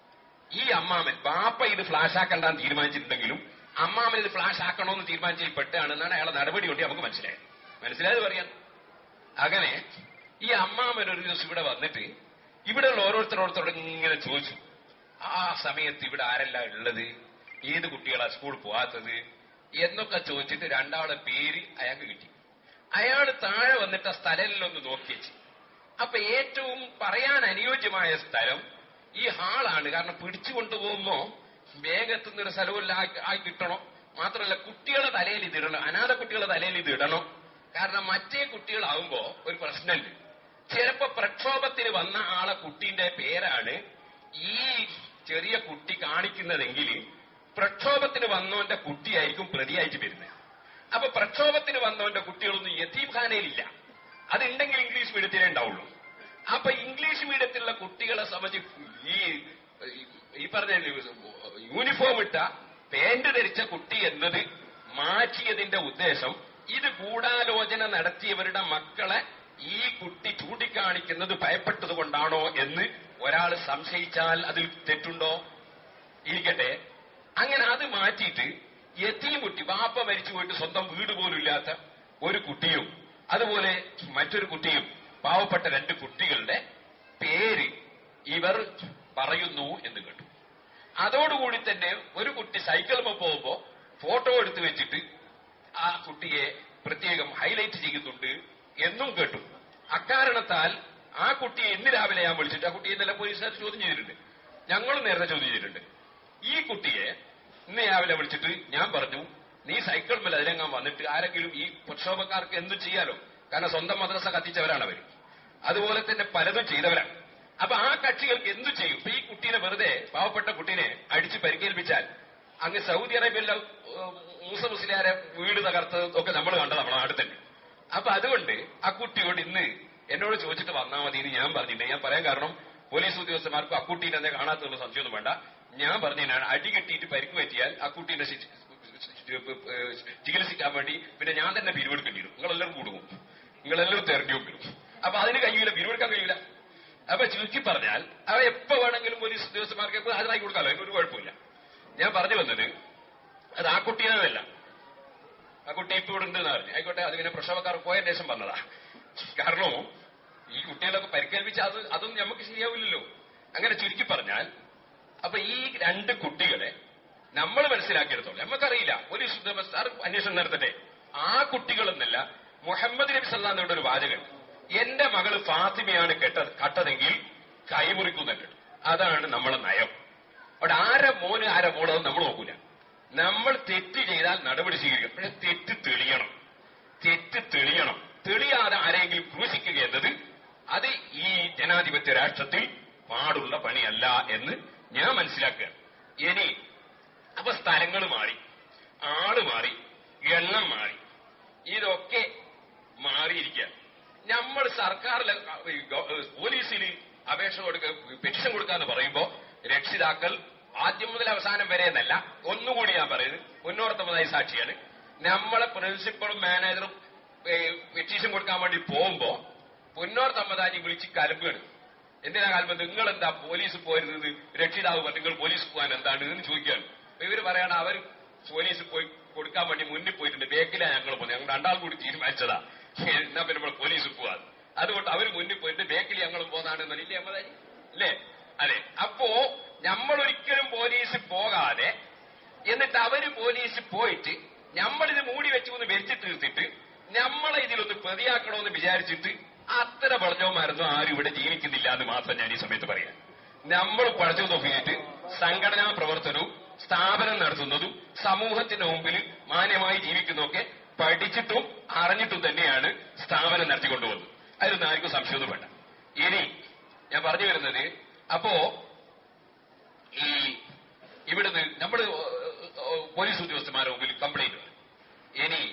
Speaker 2: ഈ അമ്മാമൻ ബാപ്പ ഇത് ഫ്ലാഷ് ആക്കണ്ടെന്ന് തീരുമാനിച്ചിട്ടുണ്ടെങ്കിലും അമ്മാമൻ ഇത് ഫ്ലാഷ് ആക്കണമെന്ന് തീരുമാനിച്ചതിൽ പെട്ടാണെന്നാണ് അയാളെ നടപടി കൊണ്ട് നമുക്ക് മനസ്സിലായത് മനസ്സിലായത് പറയാൻ അങ്ങനെ ഈ അമ്മാമൻ ഒരു ദിവസം ഇവിടെ വന്നിട്ട് ഇവിടെയുള്ള ഓരോരുത്തരോരുത്തരോട് ഇങ്ങനെ ചോദിച്ചു ആ സമയത്ത് ഇവിടെ ആരെല്ലാം ഉള്ളത് ഏത് കുട്ടികളാ സ്കൂളിൽ പോവാത്തത് എന്നൊക്കെ ചോദിച്ചിട്ട് രണ്ടാളെ പേര് അയാൾക്ക് കിട്ടി അയാൾ താഴെ വന്നിട്ട് ആ സ്ഥലങ്ങളിലൊന്ന് നോക്കി വെച്ചു അപ്പൊ ഏറ്റവും പറയാൻ അനുയോജ്യമായ സ്ഥലം ഈ ഹാളാണ് കാരണം പിടിച്ചു കൊണ്ടുപോകുമ്പോ വേഗത്തുനിന്ന് ഒരു സ്ഥലമില്ല ആയി കിട്ടണം മാത്രമല്ല കുട്ടികളുടെ തലയിൽ ഇത് ഇടണം അനാഥ കുട്ടികളുടെ തലയിൽ ഇത് ഇടണം കാരണം മറ്റേ കുട്ടികളാവുമ്പോ ഒരു പ്രശ്നമില്ല ചിലപ്പോ പ്രക്ഷോഭത്തിന് വന്ന ആളെ കുട്ടീന്റെ പേരാണ് ഈ ചെറിയ കുട്ടി കാണിക്കുന്നതെങ്കിൽ പ്രക്ഷോഭത്തിന് വന്നവന്റെ കുട്ടിയായിരിക്കും പ്രതിയായിട്ട് വരുന്നത് അപ്പൊ പ്രക്ഷോഭത്തിന് വന്നവന്റെ കുട്ടികളൊന്നും യത്തീംഖാനയിലില്ല അതുണ്ടെങ്കിൽ ഇംഗ്ലീഷ് മീഡിയത്തിലേ ഉണ്ടാവുള്ളൂ അപ്പൊ ഇംഗ്ലീഷ് മീഡിയത്തിലുള്ള കുട്ടികളെ സംബന്ധിച്ച് ഈ ഈ പറഞ്ഞ യൂണിഫോം ഇട്ട പാന്റ് ധരിച്ച കുട്ടി എന്നത് മാറ്റിയതിന്റെ ഉദ്ദേശം ഇത് ഗൂഢാലോചന നടത്തിയവരുടെ മക്കളെ ഈ കുട്ടി ചൂണ്ടിക്കാണിക്കുന്നത് ഭയപ്പെട്ടത് കൊണ്ടാണോ എന്ന് ഒരാൾ സംശയിച്ചാൽ അതിൽ തെറ്റുണ്ടോ ഇരിക്കട്ടെ അങ്ങനെ അത് മാറ്റിയിട്ട് എത്തിയും കുട്ടി ബാപ്പ മരിച്ചു പോയിട്ട് സ്വന്തം വീട് പോലും ഇല്ലാത്ത ഒരു കുട്ടിയും അതുപോലെ മറ്റൊരു കുട്ടിയും പാവപ്പെട്ട രണ്ട് കുട്ടികളുടെ പേര് ഇവർ പറയുന്നു എന്ന് കേട്ടു അതോടുകൂടി തന്നെ ഒരു കുട്ടി സൈക്കിളുമ്പോൾ പോകുമ്പോ ഫോട്ടോ എടുത്തു വെച്ചിട്ട് ആ കുട്ടിയെ പ്രത്യേകം ഹൈലൈറ്റ് ചെയ്യുന്നുണ്ട് എന്നും കേട്ടു അക്കാരണത്താൽ ആ കുട്ടിയെ ഇന്ന് രാവിലെ ഞാൻ വിളിച്ചിട്ട് ആ കുട്ടിയെ ഇന്നലെ പോലീസുകാർ ചോദ്യം ചെയ്തിട്ടുണ്ട് ഞങ്ങളും നേരത്തെ ചോദ്യം ചെയ്തിട്ടുണ്ട് ഈ കുട്ടിയെ ഇന്ന് രാവിലെ വിളിച്ചിട്ട് ഞാൻ പറഞ്ഞു നീ സൈക്കിൾ മേൽ അതിലെങ്ങാൻ വന്നിട്ട് ആരെങ്കിലും ഈ പ്രക്ഷോഭക്കാർക്ക് എന്തും ചെയ്യാലോ കാരണം സ്വന്തം മദ്രസ കത്തിച്ചവരാണ് അവർ അതുപോലെ തന്നെ പലതും ചെയ്തവരാണ് അപ്പൊ ആ കക്ഷികൾക്ക് എന്തു ചെയ്യും ഇപ്പൊ ഈ കുട്ടീനെ വെറുതെ പാവപ്പെട്ട കുട്ടീനെ അടിച്ച് പരിക്കേൽപ്പിച്ചാൽ അങ്ങ് സൗദി അറേബ്യയിലെ ഏഹ്, മൂസ മുസ്ലിയാരെ വീട് തകർത്തത് ഒക്കെ നമ്മൾ കണ്ടത് നമ്മളെ നാട്ടിൽ തന്നെ അപ്പൊ അതുകൊണ്ട് ആ കുട്ടിയോട് ഇന്ന് എന്നോട് ചോദിച്ചിട്ട് വന്നാൽ മതി എന്ന് ഞാൻ പറഞ്ഞിട്ടുണ്ട് ഞാൻ പറയാൻ കാരണം പോലീസ് ഉദ്യോഗസ്ഥന്മാർക്കും ആ കുട്ടീനെ എന്നെ കാണാത്തുള്ള സംശയമൊന്നും വേണ്ട ഞാൻ പറഞ്ഞതിനാണ് അടി കെട്ടിയിട്ട് പരിക്ക് പറ്റിയാൽ ആ കുട്ടീനെ ശി- ഏഹ് ചികിത്സിക്കാൻ വേണ്ടി പിന്നെ ഞാൻ തന്നെ പിരിവെടുക്കേണ്ടി വരും നിങ്ങളെല്ലാവരും കൂടും നിങ്ങളെല്ലാവരും തെരഞ്ഞു വരും അപ്പൊ അതിന് കഴിയൂല പിരിവെടുക്കാൻ കഴിയൂല അപ്പൊ ചുരുക്കി പറഞ്ഞാൽ അവ എപ്പോ വേണമെങ്കിലും പോലീസ് ഉദ്യോഗസ്ഥന്മാർക്ക് എപ്പോ ഹാജരാക്കി കൊടുക്കാമല്ലോ അതിനൊരു കുഴപ്പമില്ല ഞാൻ പറഞ്ഞു വന്നത് അത് ആ കുട്ടീനല്ല ആ കുട്ടി ഇപ്പൊ ഇവിടെ ഉണ്ട് എന്ന് പറഞ്ഞു ആയിക്കോട്ടെ അത് പിന്നെ പ്രസവക്കാർ പോയതിന് ശേഷം വന്നതാ കാരണം ഈ കുട്ടികളൊക്കെ പരിക്കേൽപ്പിച്ച അത് അതൊന്നും നമുക്ക് ശരിയാവില്ലല്ലോ അങ്ങനെ ചുരുക്കി പറഞ്ഞാൽ അപ്പൊ ഈ രണ്ട് കുട്ടികളെ നമ്മൾ മനസ്സിലാക്കിയെടുത്തോളൂ നമുക്കറിയില്ല പോലീസ് ഉദ്യോഗസ്ഥർ അന്വേഷണം നടത്തട്ടെ ആ കുട്ടികളെന്നല്ല മുഹമ്മദ് നബി സല്ലാന്നോട് ഒരു വാചകം എന്റെ മകള് ഫാത്തിമയാണ് കെട്ട കട്ടതെങ്കിൽ കൈമുറിക്കുന്നുണ്ട് അതാണ് നമ്മളെ നയം അവിടെ ആരെ മോന് ആരെ മോളെന്ന് നമ്മൾ നോക്കൂല നമ്മൾ തെറ്റ് ചെയ്താൽ നടപടി സ്വീകരിക്കും പക്ഷെ തെറ്റ് തെളിയണം തെറ്റ് തെളിയണം തെളിയാതെ ആരെങ്കിലും ക്രൂശിക്കുക എന്നത് അത് ഈ ജനാധിപത്യ രാഷ്ട്രത്തിൽ പാടുള്ള പണിയല്ല എന്ന് ഞാൻ മനസ്സിലാക്കുക ഇനി അപ്പൊ സ്ഥലങ്ങൾ മാറി ആള് മാറി എണ്ണം മാറി ഇതൊക്കെ മാറിയിരിക്കുക നമ്മൾ സർക്കാരിലെ പോലീസിൽ അപേക്ഷ കൊടുക്കുക പെറ്റിഷൻ കൊടുക്കാന്ന് പറയുമ്പോ രക്ഷിതാക്കൾ ആദ്യം മുതൽ അവസാനം വരെ എന്നല്ല ഒന്നുകൂടി ഞാൻ പറയുന്നത് മുന്നോർത്തമതായി സാക്ഷിയാണ് നമ്മളെ പ്രിൻസിപ്പളും മാനേജറും പെറ്റീഷൻ കൊടുക്കാൻ വേണ്ടി പോകുമ്പോ പുന്നോർ തമ്മതാജി വിളിച്ച് കലമ്പുകയാണ് എന്തിനാ കലമ്പ് നിങ്ങൾ എന്താ പോലീസ് പോരുന്നത് രക്ഷിതാവ് പറഞ്ഞു നിങ്ങൾ പോലീസ് പോകാൻ എന്താണ് എന്ന് ചോദിക്കുകയാണ് അപ്പൊ ഇവര് പറയണ അവർ പോലീസ് പോയി കൊടുക്കാൻ വേണ്ടി മുന്നിൽ പോയിട്ടുണ്ട് ബേക്കിലാ ഞങ്ങൾ പോകുന്നത് ഞങ്ങൾ രണ്ടാൾ കൂടി തീരുമാനിച്ചതാ എന്നാ പിന്നെ നമ്മൾ പോലീസ് പോവാൻ അതുകൊണ്ട് അവർ മുന്നിൽ പോയിട്ട് ബേക്കിൽ ഞങ്ങളും പോകാണെന്ന് ഇല്ലേ അമ്മതാജി അല്ലേ അതെ അപ്പോ നമ്മൾ ഒരിക്കലും പോലീസ് പോകാതെ എന്നിട്ട് അവര് പോലീസ് പോയിട്ട് നമ്മളിത് മൂടി വെച്ചു എന്ന് വെച്ച് തീർത്തിട്ട് നമ്മളെ ഇതിലൊന്ന് പ്രതിയാക്കണമെന്ന് വിചാരിച്ചിട്ട് അത്ര പഴഞ്ഞവന്മാരൊന്നും ആരും ഇവിടെ ജീവിക്കുന്നില്ല എന്ന് മാത്രം ഞാൻ ഈ സമയത്ത് പറയാം നമ്മൾ പഴച്ചു നോക്കിയിട്ട് സംഘടനാ പ്രവർത്തനവും സ്ഥാപനം നടത്തുന്നതും സമൂഹത്തിന്റെ മുമ്പിൽ മാന്യമായി ജീവിക്കുന്നതൊക്കെ പഠിച്ചിട്ടും അറിഞ്ഞിട്ടും തന്നെയാണ് സ്ഥാപനം നടത്തിക്കൊണ്ടുപോകുന്നത് അതിലൊന്നും ആർക്കും സംശയമൊന്നും വേണ്ട ഇനി ഞാൻ പറഞ്ഞു വരുന്നത് അപ്പോ ഈ ഇവിടുന്ന് നമ്മൾ പോലീസ് ഉദ്യോഗസ്ഥന്മാരെ മുമ്പിൽ കംപ്ലൈന്റ് ഇനി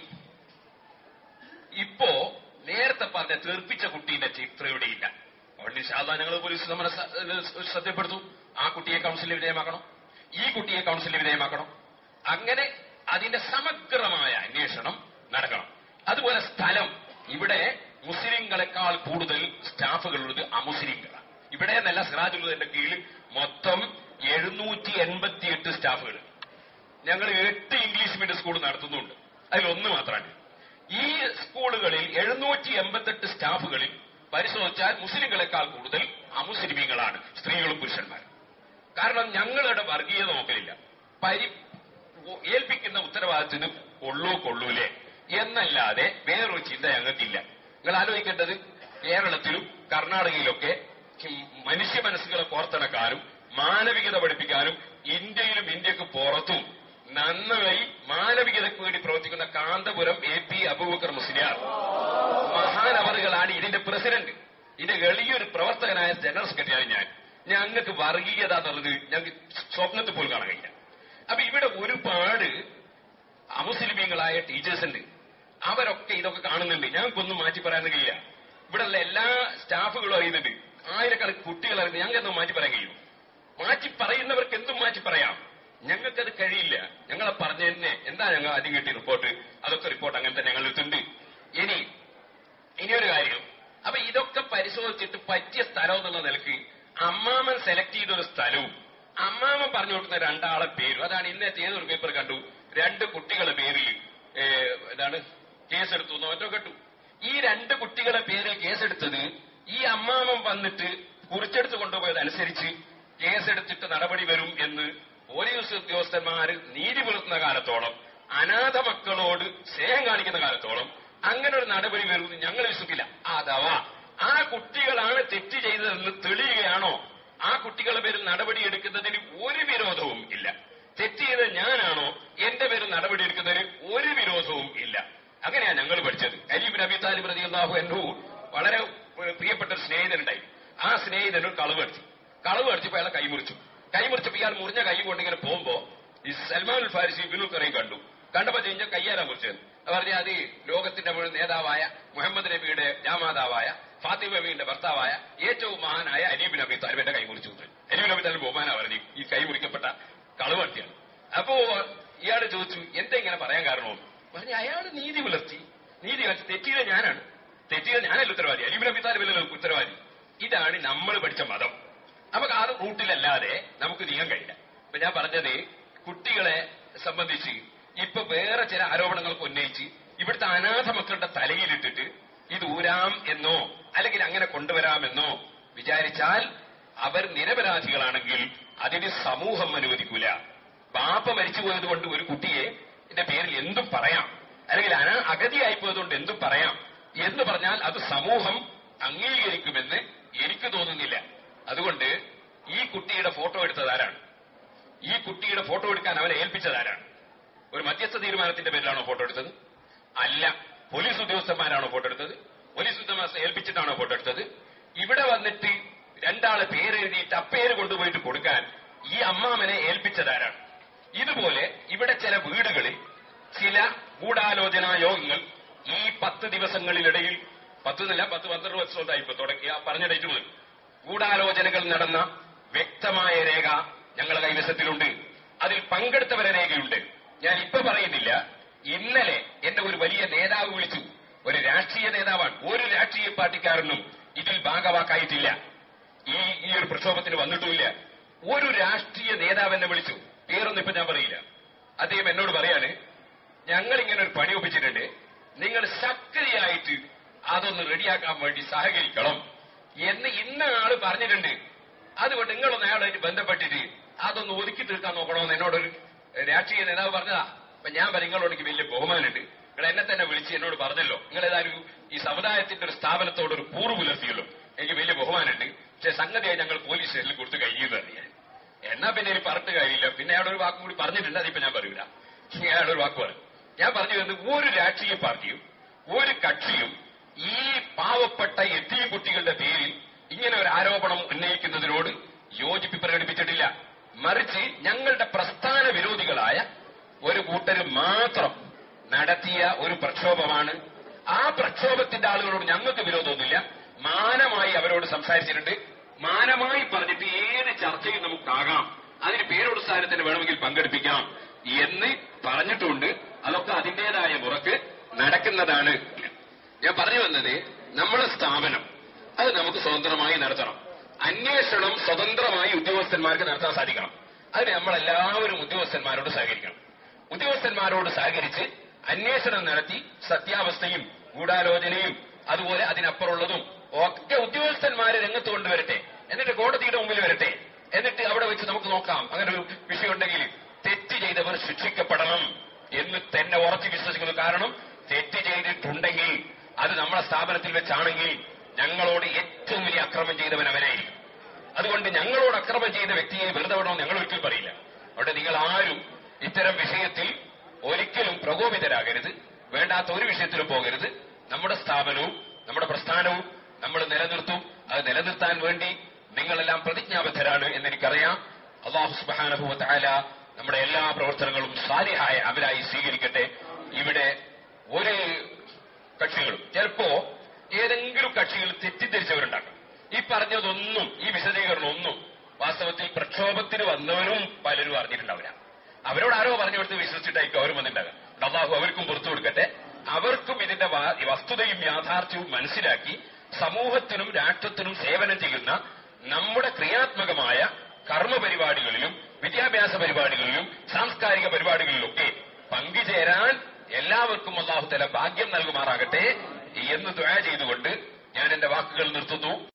Speaker 2: ഇപ്പോ നേരത്തെ പറഞ്ഞ തീർപ്പിച്ച കുട്ടീന്റെ ചിത്രം ഇവിടെയില്ല അതുകൊണ്ട് ഇൻഷാല്ലാ ഞങ്ങൾ പോലീസ് നമ്മളെ സ- ഏഹ് ശ്രദ്ധപ്പെടുത്തും ആ കുട്ടിയെ കൗൺസിലിൽ വിധേയമാക്കണം ഈ കുട്ടിയെ കൗൺസിലിൽ വിധേയമാക്കണം അങ്ങനെ അതിന്റെ സമഗ്രമായ അന്വേഷണം നടക്കണം അതുപോലെ സ്ഥലം ഇവിടെ മുസ്ലിങ്ങളെക്കാൾ കൂടുതൽ സ്റ്റാഫുകളുള്ളത് അമുസ്ലിങ്ങളാണ് ഇവിടെ എന്നല്ല സിറാജുള്ളതിന്റെ കീഴിൽ മൊത്തം എഴുന്നൂറ്റി എൺപത്തിയെട്ട് സ്റ്റാഫുകൾ ഞങ്ങൾ എട്ട് ഇംഗ്ലീഷ് മീഡിയം സ്കൂൾ നടത്തുന്നുണ്ട് അതിലൊന്ന് മാത്രമാണ് ഈ സ്കൂളുകളിൽ എഴുന്നൂറ്റി എൺപത്തെട്ട് സ്റ്റാഫുകളിൽ പരിശോധിച്ചാൽ മുസ്ലിങ്ങളെക്കാൾ കൂടുതൽ അമുസ്ലിമീങ്ങളാണ് സ്ത്രീകളും പുരുഷന്മാരും കാരണം ഞങ്ങളുടെ വർഗീയത നോക്കലില്ല പരി ഏൽപ്പിക്കുന്ന ഉത്തരവാദിത്തത്തിന് കൊള്ളൂ കൊള്ളൂലേ എന്നല്ലാതെ വേറൊരു ചിന്ത ഞങ്ങൾക്കില്ല നിങ്ങൾ ആലോചിക്കേണ്ടത് കേരളത്തിലും കർണാടകയിലൊക്കെ മനുഷ്യ മനസ്സുകളെ കോർത്തിണക്കാനും മാനവികത പഠിപ്പിക്കാനും ഇന്ത്യയിലും ഇന്ത്യക്ക് പുറത്തും നന്നായി മാനവികതയ്ക്ക് വേണ്ടി പ്രവർത്തിക്കുന്ന കാന്തപുരം എ പി അബൂബക്കർ മുസ്ലിയാർ മഹാനവറുകളാണ് ഇതിന്റെ പ്രസിഡന്റ് ഇതിന്റെ എളിയൊരു പ്രവർത്തകനായ ജനറൽ സെക്രട്ടറിയാണ് ഞാൻ ഞങ്ങൾക്ക് വർഗീയത എന്നുള്ളത് ഞങ്ങൾക്ക് സ്വപ്നത്തിൽ പോലും കാണാൻ കഴിയില്ല അപ്പൊ ഇവിടെ ഒരുപാട് അമുസ്ലിമീങ്ങളായ ടീച്ചേഴ്സ് ഉണ്ട് അവരൊക്കെ ഇതൊക്കെ കാണുന്നുണ്ട് ഞങ്ങൾക്കൊന്നും മാറ്റി പറയാൻ കഴിയില്ല ഇവിടെയുള്ള എല്ലാ സ്റ്റാഫുകളും അറിയുന്നുണ്ട് ആയിരക്കണക്കിന് കുട്ടികൾ അറിയുന്നത് ഞങ്ങൾക്ക് എന്തും മാറ്റി പറയാൻ കഴിയും മാറ്റി പറയുന്നവർക്ക് എന്തും മാറ്റി പറയാം ഞങ്ങൾക്കത് കഴിയില്ല ഞങ്ങളെ പറഞ്ഞ തന്നെ എന്താ ഞങ്ങൾ ആദ്യം കിട്ടിയ റിപ്പോർട്ട് അതൊക്കെ റിപ്പോർട്ട് അങ്ങനെ തന്നെ ഞങ്ങൾ എടുത്തിട്ടുണ്ട് ഇനി ഇനിയൊരു കാര്യം അപ്പൊ ഇതൊക്കെ പരിശോധിച്ചിട്ട് പറ്റിയ സ്ഥലം എന്നുള്ള നിലക്ക് അമ്മാമൻ സെലക്ട് ചെയ്ത ഒരു സ്ഥലവും അമ്മാമൻ പറഞ്ഞു കൊടുക്കുന്ന രണ്ടാളെ പേരും അതാണ് ഇന്നത്തെ ഏതൊരു പേപ്പർ കണ്ടു രണ്ട് കുട്ടികളുടെ പേരിൽ ഏ, എന്താണ് കേസെടുത്തു എന്നോ മറ്റോ കേട്ടു ഈ രണ്ട് കുട്ടികളെ പേരിൽ കേസെടുത്തത് ഈ അമ്മാമൻ വന്നിട്ട് കുറിച്ചെടുത്ത് കൊണ്ടുപോയതനുസരിച്ച് കേസെടുത്തിട്ട് നടപടി വരും എന്ന് പോലീസ് ഉദ്യോഗസ്ഥന്മാർ നീതി പുലർത്തുന്ന കാലത്തോളം അനാഥ മക്കളോട് സ്നേഹം കാണിക്കുന്ന കാലത്തോളം അങ്ങനെ ഒരു നടപടി വരുമെന്ന് ഞങ്ങൾ വിശ്വസിക്കില്ല അഥവാ ആ കുട്ടികളാണ് തെറ്റ് ചെയ്തതെന്ന് തെളിയുകയാണോ ആ കുട്ടികളുടെ പേരിൽ നടപടി എടുക്കുന്നതിന് ഒരു വിരോധവും ഇല്ല തെറ്റ് ചെയ്ത ഞാനാണോ എന്റെ പേരിൽ നടപടി എടുക്കുന്നതിന് മറിച്ചപ്പോ അയാളെ കൈ മുറിച്ചു കൈ മുറിച്ചപ്പോ ഇയാൾ മുറിഞ്ഞ കൈ കൊണ്ട് ഇങ്ങനെ പോകുമ്പോ ഈ സൽമാൻ ഉൽ ഫാരിസി ഇബിനു കറയും കണ്ടു കണ്ടപ്പോ കഴിഞ്ഞ കയ്യാല മുറിച്ചത് പറഞ്ഞ അത് ലോകത്തിന്റെ മുഴുവൻ നേതാവായ മുഹമ്മദ് നബിയുടെ ജാമാതാവായ ഫാത്തിമ നബിയുടെ ഭർത്താവായ ഏറ്റവും മഹാനായ അലീബിൻ അബി താലിബിന്റെ കൈ മുറിച്ചു അലീബിൻ അബി താലിബ് ബഹുമാന പറഞ്ഞു ഈ കൈ മുറിക്കപ്പെട്ട കളുവട്ടിയാണ് അപ്പോ ഇയാൾ ചോദിച്ചു എന്താ ഇങ്ങനെ പറയാൻ കാരണമെന്ന് പറഞ്ഞു അയാൾ നീതി പുലർത്തി നീതി കാണിച്ച് തെറ്റിയത് ഞാനാണ് തെറ്റിയത് ഞാനല്ല ഉത്തരവാദി അലീബിൻ അബി താലിബിലല്ലോ ഉത്തരവാദി ഇതാണ് നമ്മൾ പഠിച്ച മതം നമുക്ക് ആ റൂട്ടിലല്ലാതെ നമുക്ക് നീങ്ങാൻ കഴിയില്ല ഇപ്പൊ ഞാൻ പറഞ്ഞത് കുട്ടികളെ സംബന്ധിച്ച് ഇപ്പൊ വേറെ ചില ആരോപണങ്ങൾക്ക് ഉന്നയിച്ച് ഇവിടുത്തെ അനാഥ മക്കളുടെ തലയിലിട്ടിട്ട് ഇത് ഊരാം എന്നോ അല്ലെങ്കിൽ അങ്ങനെ കൊണ്ടുവരാമെന്നോ വിചാരിച്ചാൽ അവർ നിരപരാധികളാണെങ്കിൽ അതിന് സമൂഹം അനുവദിക്കൂല ബാപ്പ മരിച്ചുപോയത് കൊണ്ട് ഒരു കുട്ടിയെ എന്റെ പേരിൽ എന്തും പറയാം അല്ലെങ്കിൽ അന അഗതിയായി പോയതുകൊണ്ട് എന്തും പറയാം എന്ന് പറഞ്ഞാൽ അത് സമൂഹം അംഗീകരിക്കുമെന്ന് എനിക്ക് തോന്നുന്നില്ല അതുകൊണ്ട് ഈ കുട്ടിയുടെ ഫോട്ടോ എടുത്തത് ആരാണ് ഈ കുട്ടിയുടെ ഫോട്ടോ എടുക്കാൻ അവനെ ഏൽപ്പിച്ചത് ആരാണ് ഒരു മധ്യസ്ഥ തീരുമാനത്തിന്റെ പേരിലാണോ ഫോട്ടോ എടുത്തത് അല്ല പോലീസ് ഉദ്യോഗസ്ഥന്മാരാണോ ഫോട്ടോ എടുത്തത് പോലീസ് ഉദ്യോഗസ്ഥ ഏൽപ്പിച്ചിട്ടാണോ ഫോട്ടോ എടുത്തത് ഇവിടെ വന്നിട്ട് രണ്ടാളെ പേരെഴുതിയിട്ട് അപ്പേര് കൊണ്ടുപോയിട്ട് കൊടുക്കാൻ ഈ അമ്മാമനെ ഏൽപ്പിച്ചതാരാണ് ഇതുപോലെ ഇവിടെ ചില വീടുകളിൽ ചില ഗൂഢാലോചനാ യോഗങ്ങൾ ഈ പത്ത് ദിവസങ്ങളിലിടയിൽ പത്ത് നില പത്ത് പന്ത്രണ്ട് വർഷമായി ഇപ്പൊ തുടങ്ങിയ പറഞ്ഞ ഡേറ്റ് മുതൽ ഗൂഢാലോചനകൾ നടന്ന വ്യക്തമായ രേഖ ഞങ്ങളുടെ കൈവശത്തിലുണ്ട് അതിൽ പങ്കെടുത്തവരെ രേഖയുണ്ട് ഞാൻ ഇപ്പൊ പറയുന്നില്ല ഇന്നലെ എന്നെ ഒരു വലിയ നേതാവ് വിളിച്ചു ഒരു രാഷ്ട്രീയ നേതാവാണ് ഒരു രാഷ്ട്രീയ പാർട്ടിക്കാരനും ഇതിൽ ഭാഗവാക്കായിട്ടില്ല ഈ ഈ ഒരു പ്രക്ഷോഭത്തിന് വന്നിട്ടുമില്ല ഒരു രാഷ്ട്രീയ നേതാവ് എന്നെ വിളിച്ചു പേരൊന്നും ഇപ്പൊ ഞാൻ പറയില്ല അദ്ദേഹം എന്നോട് പറയാണ് ഞങ്ങൾ ഇങ്ങനെ ഒരു പണി ഒപ്പിച്ചിട്ടുണ്ട് നിങ്ങൾ ശക്തിയായിട്ട് അതൊന്ന് റെഡിയാക്കാൻ വേണ്ടി സഹകരിക്കണം എന്ന് ഇന്ന ആള് പറഞ്ഞിട്ടുണ്ട് അതുകൊണ്ട് നിങ്ങളൊന്ന് അയാളായിട്ട് ബന്ധപ്പെട്ടിട്ട് അതൊന്ന് ഒതുക്കി തീർക്കാൻ നോക്കണമെന്ന് എന്നോടൊരു രാഷ്ട്രീയ നേതാവ് പറഞ്ഞതാ അപ്പൊ ഞാൻ പറയും നിങ്ങളോട് എനിക്ക് വലിയ ബഹുമാനുണ്ട് നിങ്ങൾ എന്നെ തന്നെ വിളിച്ച് എന്നോട് പറഞ്ഞല്ലോ നിങ്ങൾ ഏതായാലും ഈ സമുദായത്തിന്റെ ഒരു സ്ഥാപനത്തോട് ഒരു കൂറ് പുലർത്തിയല്ലോ എനിക്ക് വലിയ ബഹുമാനുണ്ട് പക്ഷെ സംഗതിയായി ഞങ്ങൾ പോലീസ് സ്റ്റേഷനിൽ കൊടുത്ത് കഴിയുമെന്ന് അറിയാൻ എന്നാ പിന്നെ എനിക്ക് പറഞ്ഞിട്ട് കഴിയില്ല പിന്നെ അയാൾ ഒരു വാക്കും കൂടി പറഞ്ഞിട്ടുണ്ട് അതിപ്പോ ഞാൻ പറയൂല അയാൾ ഒരു വാക്ക് പറഞ്ഞു ഞാൻ പറഞ്ഞു വരുന്നത് ഒരു രാഷ്ട്രീയ പാർട്ടിയും ഒരു കക്ഷിയും ഈ പാവപ്പെട്ട എത്തിയ കുട്ടികളുടെ പേരിൽ ഇങ്ങനെ ഒരു ആരോപണം ഉന്നയിക്കുന്നതിനോട് യോജിപ്പ് പ്രകടിപ്പിച്ചിട്ടില്ല മറിച്ച് ഞങ്ങളുടെ പ്രസ്ഥാന വിരോധികളായ ഒരു കൂട്ടര് മാത്രം നടത്തിയ ഒരു പ്രക്ഷോഭമാണ് ആ പ്രക്ഷോഭത്തിന്റെ ആളുകളോട് ഞങ്ങൾക്ക് വിരോധമൊന്നുമില്ല മാനമായി അവരോട് സംസാരിച്ചിട്ടുണ്ട് മാനമായി പറഞ്ഞിട്ട് ഏത് ചർച്ചയും നമുക്കാകാം അതിന് പേരൊടുസ്ഥാനത്തിന് വേണമെങ്കിൽ പങ്കെടുപ്പിക്കാം എന്ന് പറഞ്ഞിട്ടുണ്ട് അതൊക്കെ അതിന്റേതായ മുറക്ക് നടക്കുന്നതാണ് ഞാൻ പറഞ്ഞു വന്നത് നമ്മുടെ സ്ഥാപനം അത് നമുക്ക് സ്വതന്ത്രമായി നടത്തണം അന്വേഷണം സ്വതന്ത്രമായി ഉദ്യോഗസ്ഥന്മാർക്ക് നടത്താൻ സാധിക്കണം അതിന് നമ്മളെല്ലാവരും ഉദ്യോഗസ്ഥന്മാരോട് സഹകരിക്കണം ഉദ്യോഗസ്ഥന്മാരോട് സഹകരിച്ച് അന്വേഷണം നടത്തി സത്യാവസ്ഥയും ഗൂഢാലോചനയും അതുപോലെ അതിനപ്പുറമുള്ളതും ഒക്കെ ഉദ്യോഗസ്ഥന്മാരെ രംഗത്ത് കൊണ്ടുവരട്ടെ എന്നിട്ട് കോടതിയുടെ മുമ്പിൽ വരട്ടെ എന്നിട്ട് അവിടെ വെച്ച് നമുക്ക് നോക്കാം അങ്ങനെ ഒരു വിഷയം ഉണ്ടെങ്കിൽ തെറ്റ് ചെയ്തവർ ശിക്ഷിക്കപ്പെടണം എന്ന് തന്നെ ഉറച്ചു വിശ്വസിക്കുന്നു കാരണം തെറ്റ് ചെയ്തിട്ടുണ്ടെങ്കിൽ അത് നമ്മളെ സ്ഥാപനത്തിൽ വെച്ചാണെങ്കിൽ ഞങ്ങളോട് ഏറ്റവും വലിയ അക്രമം ചെയ്തവൻ അവനായിരിക്കും അതുകൊണ്ട് ഞങ്ങളോട് അക്രമം ചെയ്ത വ്യക്തിയെ വെറുതെ വിടണമെന്ന് ഞങ്ങൾ ഒരിക്കലും പറയില്ല അവിടെ നിങ്ങൾ ആരും ഇത്തരം വിഷയത്തിൽ ഒരിക്കലും പ്രകോപിതരാകരുത് വേണ്ടാത്ത ഒരു വിഷയത്തിലും പോകരുത് നമ്മുടെ സ്ഥാപനവും നമ്മുടെ പ്രസ്ഥാനവും നമ്മൾ നിലനിർത്തും അത് നിലനിർത്താൻ വേണ്ടി നിങ്ങളെല്ലാം പ്രതിജ്ഞാബദ്ധരാണ് എന്നെനിക്കറിയാം അള്ളാഹു സുബാനഹുവ താല നമ്മുടെ എല്ലാ പ്രവർത്തനങ്ങളും സാലിഹായ അവരായി സ്വീകരിക്കട്ടെ ഇവിടെ ഒരു കക്ഷികളും ചിലപ്പോ ഏതെങ്കിലും കക്ഷികൾ തെറ്റിദ്ധരിച്ചവരുണ്ടാകും ഈ പറഞ്ഞതൊന്നും ഈ വിശദീകരണം ഒന്നും വാസ്തവത്തിൽ പ്രക്ഷോഭത്തിന് വന്നവരും പലരും അറിഞ്ഞിട്ടുണ്ടാവില്ല അവരോട് ആരോ പറഞ്ഞു കൊടുത്ത് വിശ്വസിച്ചിട്ടായിരിക്കും അവരും വന്നിട്ടുണ്ടാകുക അള്ളാഹു അവർക്കും പുറത്തു കൊടുക്കട്ടെ അവർക്കും ഇതിന്റെ വാ- വസ്തുതയും യാഥാർത്ഥ്യവും മനസ്സിലാക്കി സമൂഹത്തിനും രാഷ്ട്രത്തിനും സേവനം ചെയ്യുന്ന നമ്മുടെ ക്രിയാത്മകമായ കർമ്മ പരിപാടികളിലും വിദ്യാഭ്യാസ പരിപാടികളിലും സാംസ്കാരിക പരിപാടികളിലൊക്കെ പങ്കുചേരാൻ എല്ലാവർക്കും അള്ളാഹു തല ഭാഗ്യം നൽകുമാറാകട്ടെ എന്ന് ദ്വയ ചെയ്തുകൊണ്ട് ഞാൻ എന്റെ വാക്കുകൾ നിർത്തുന്നു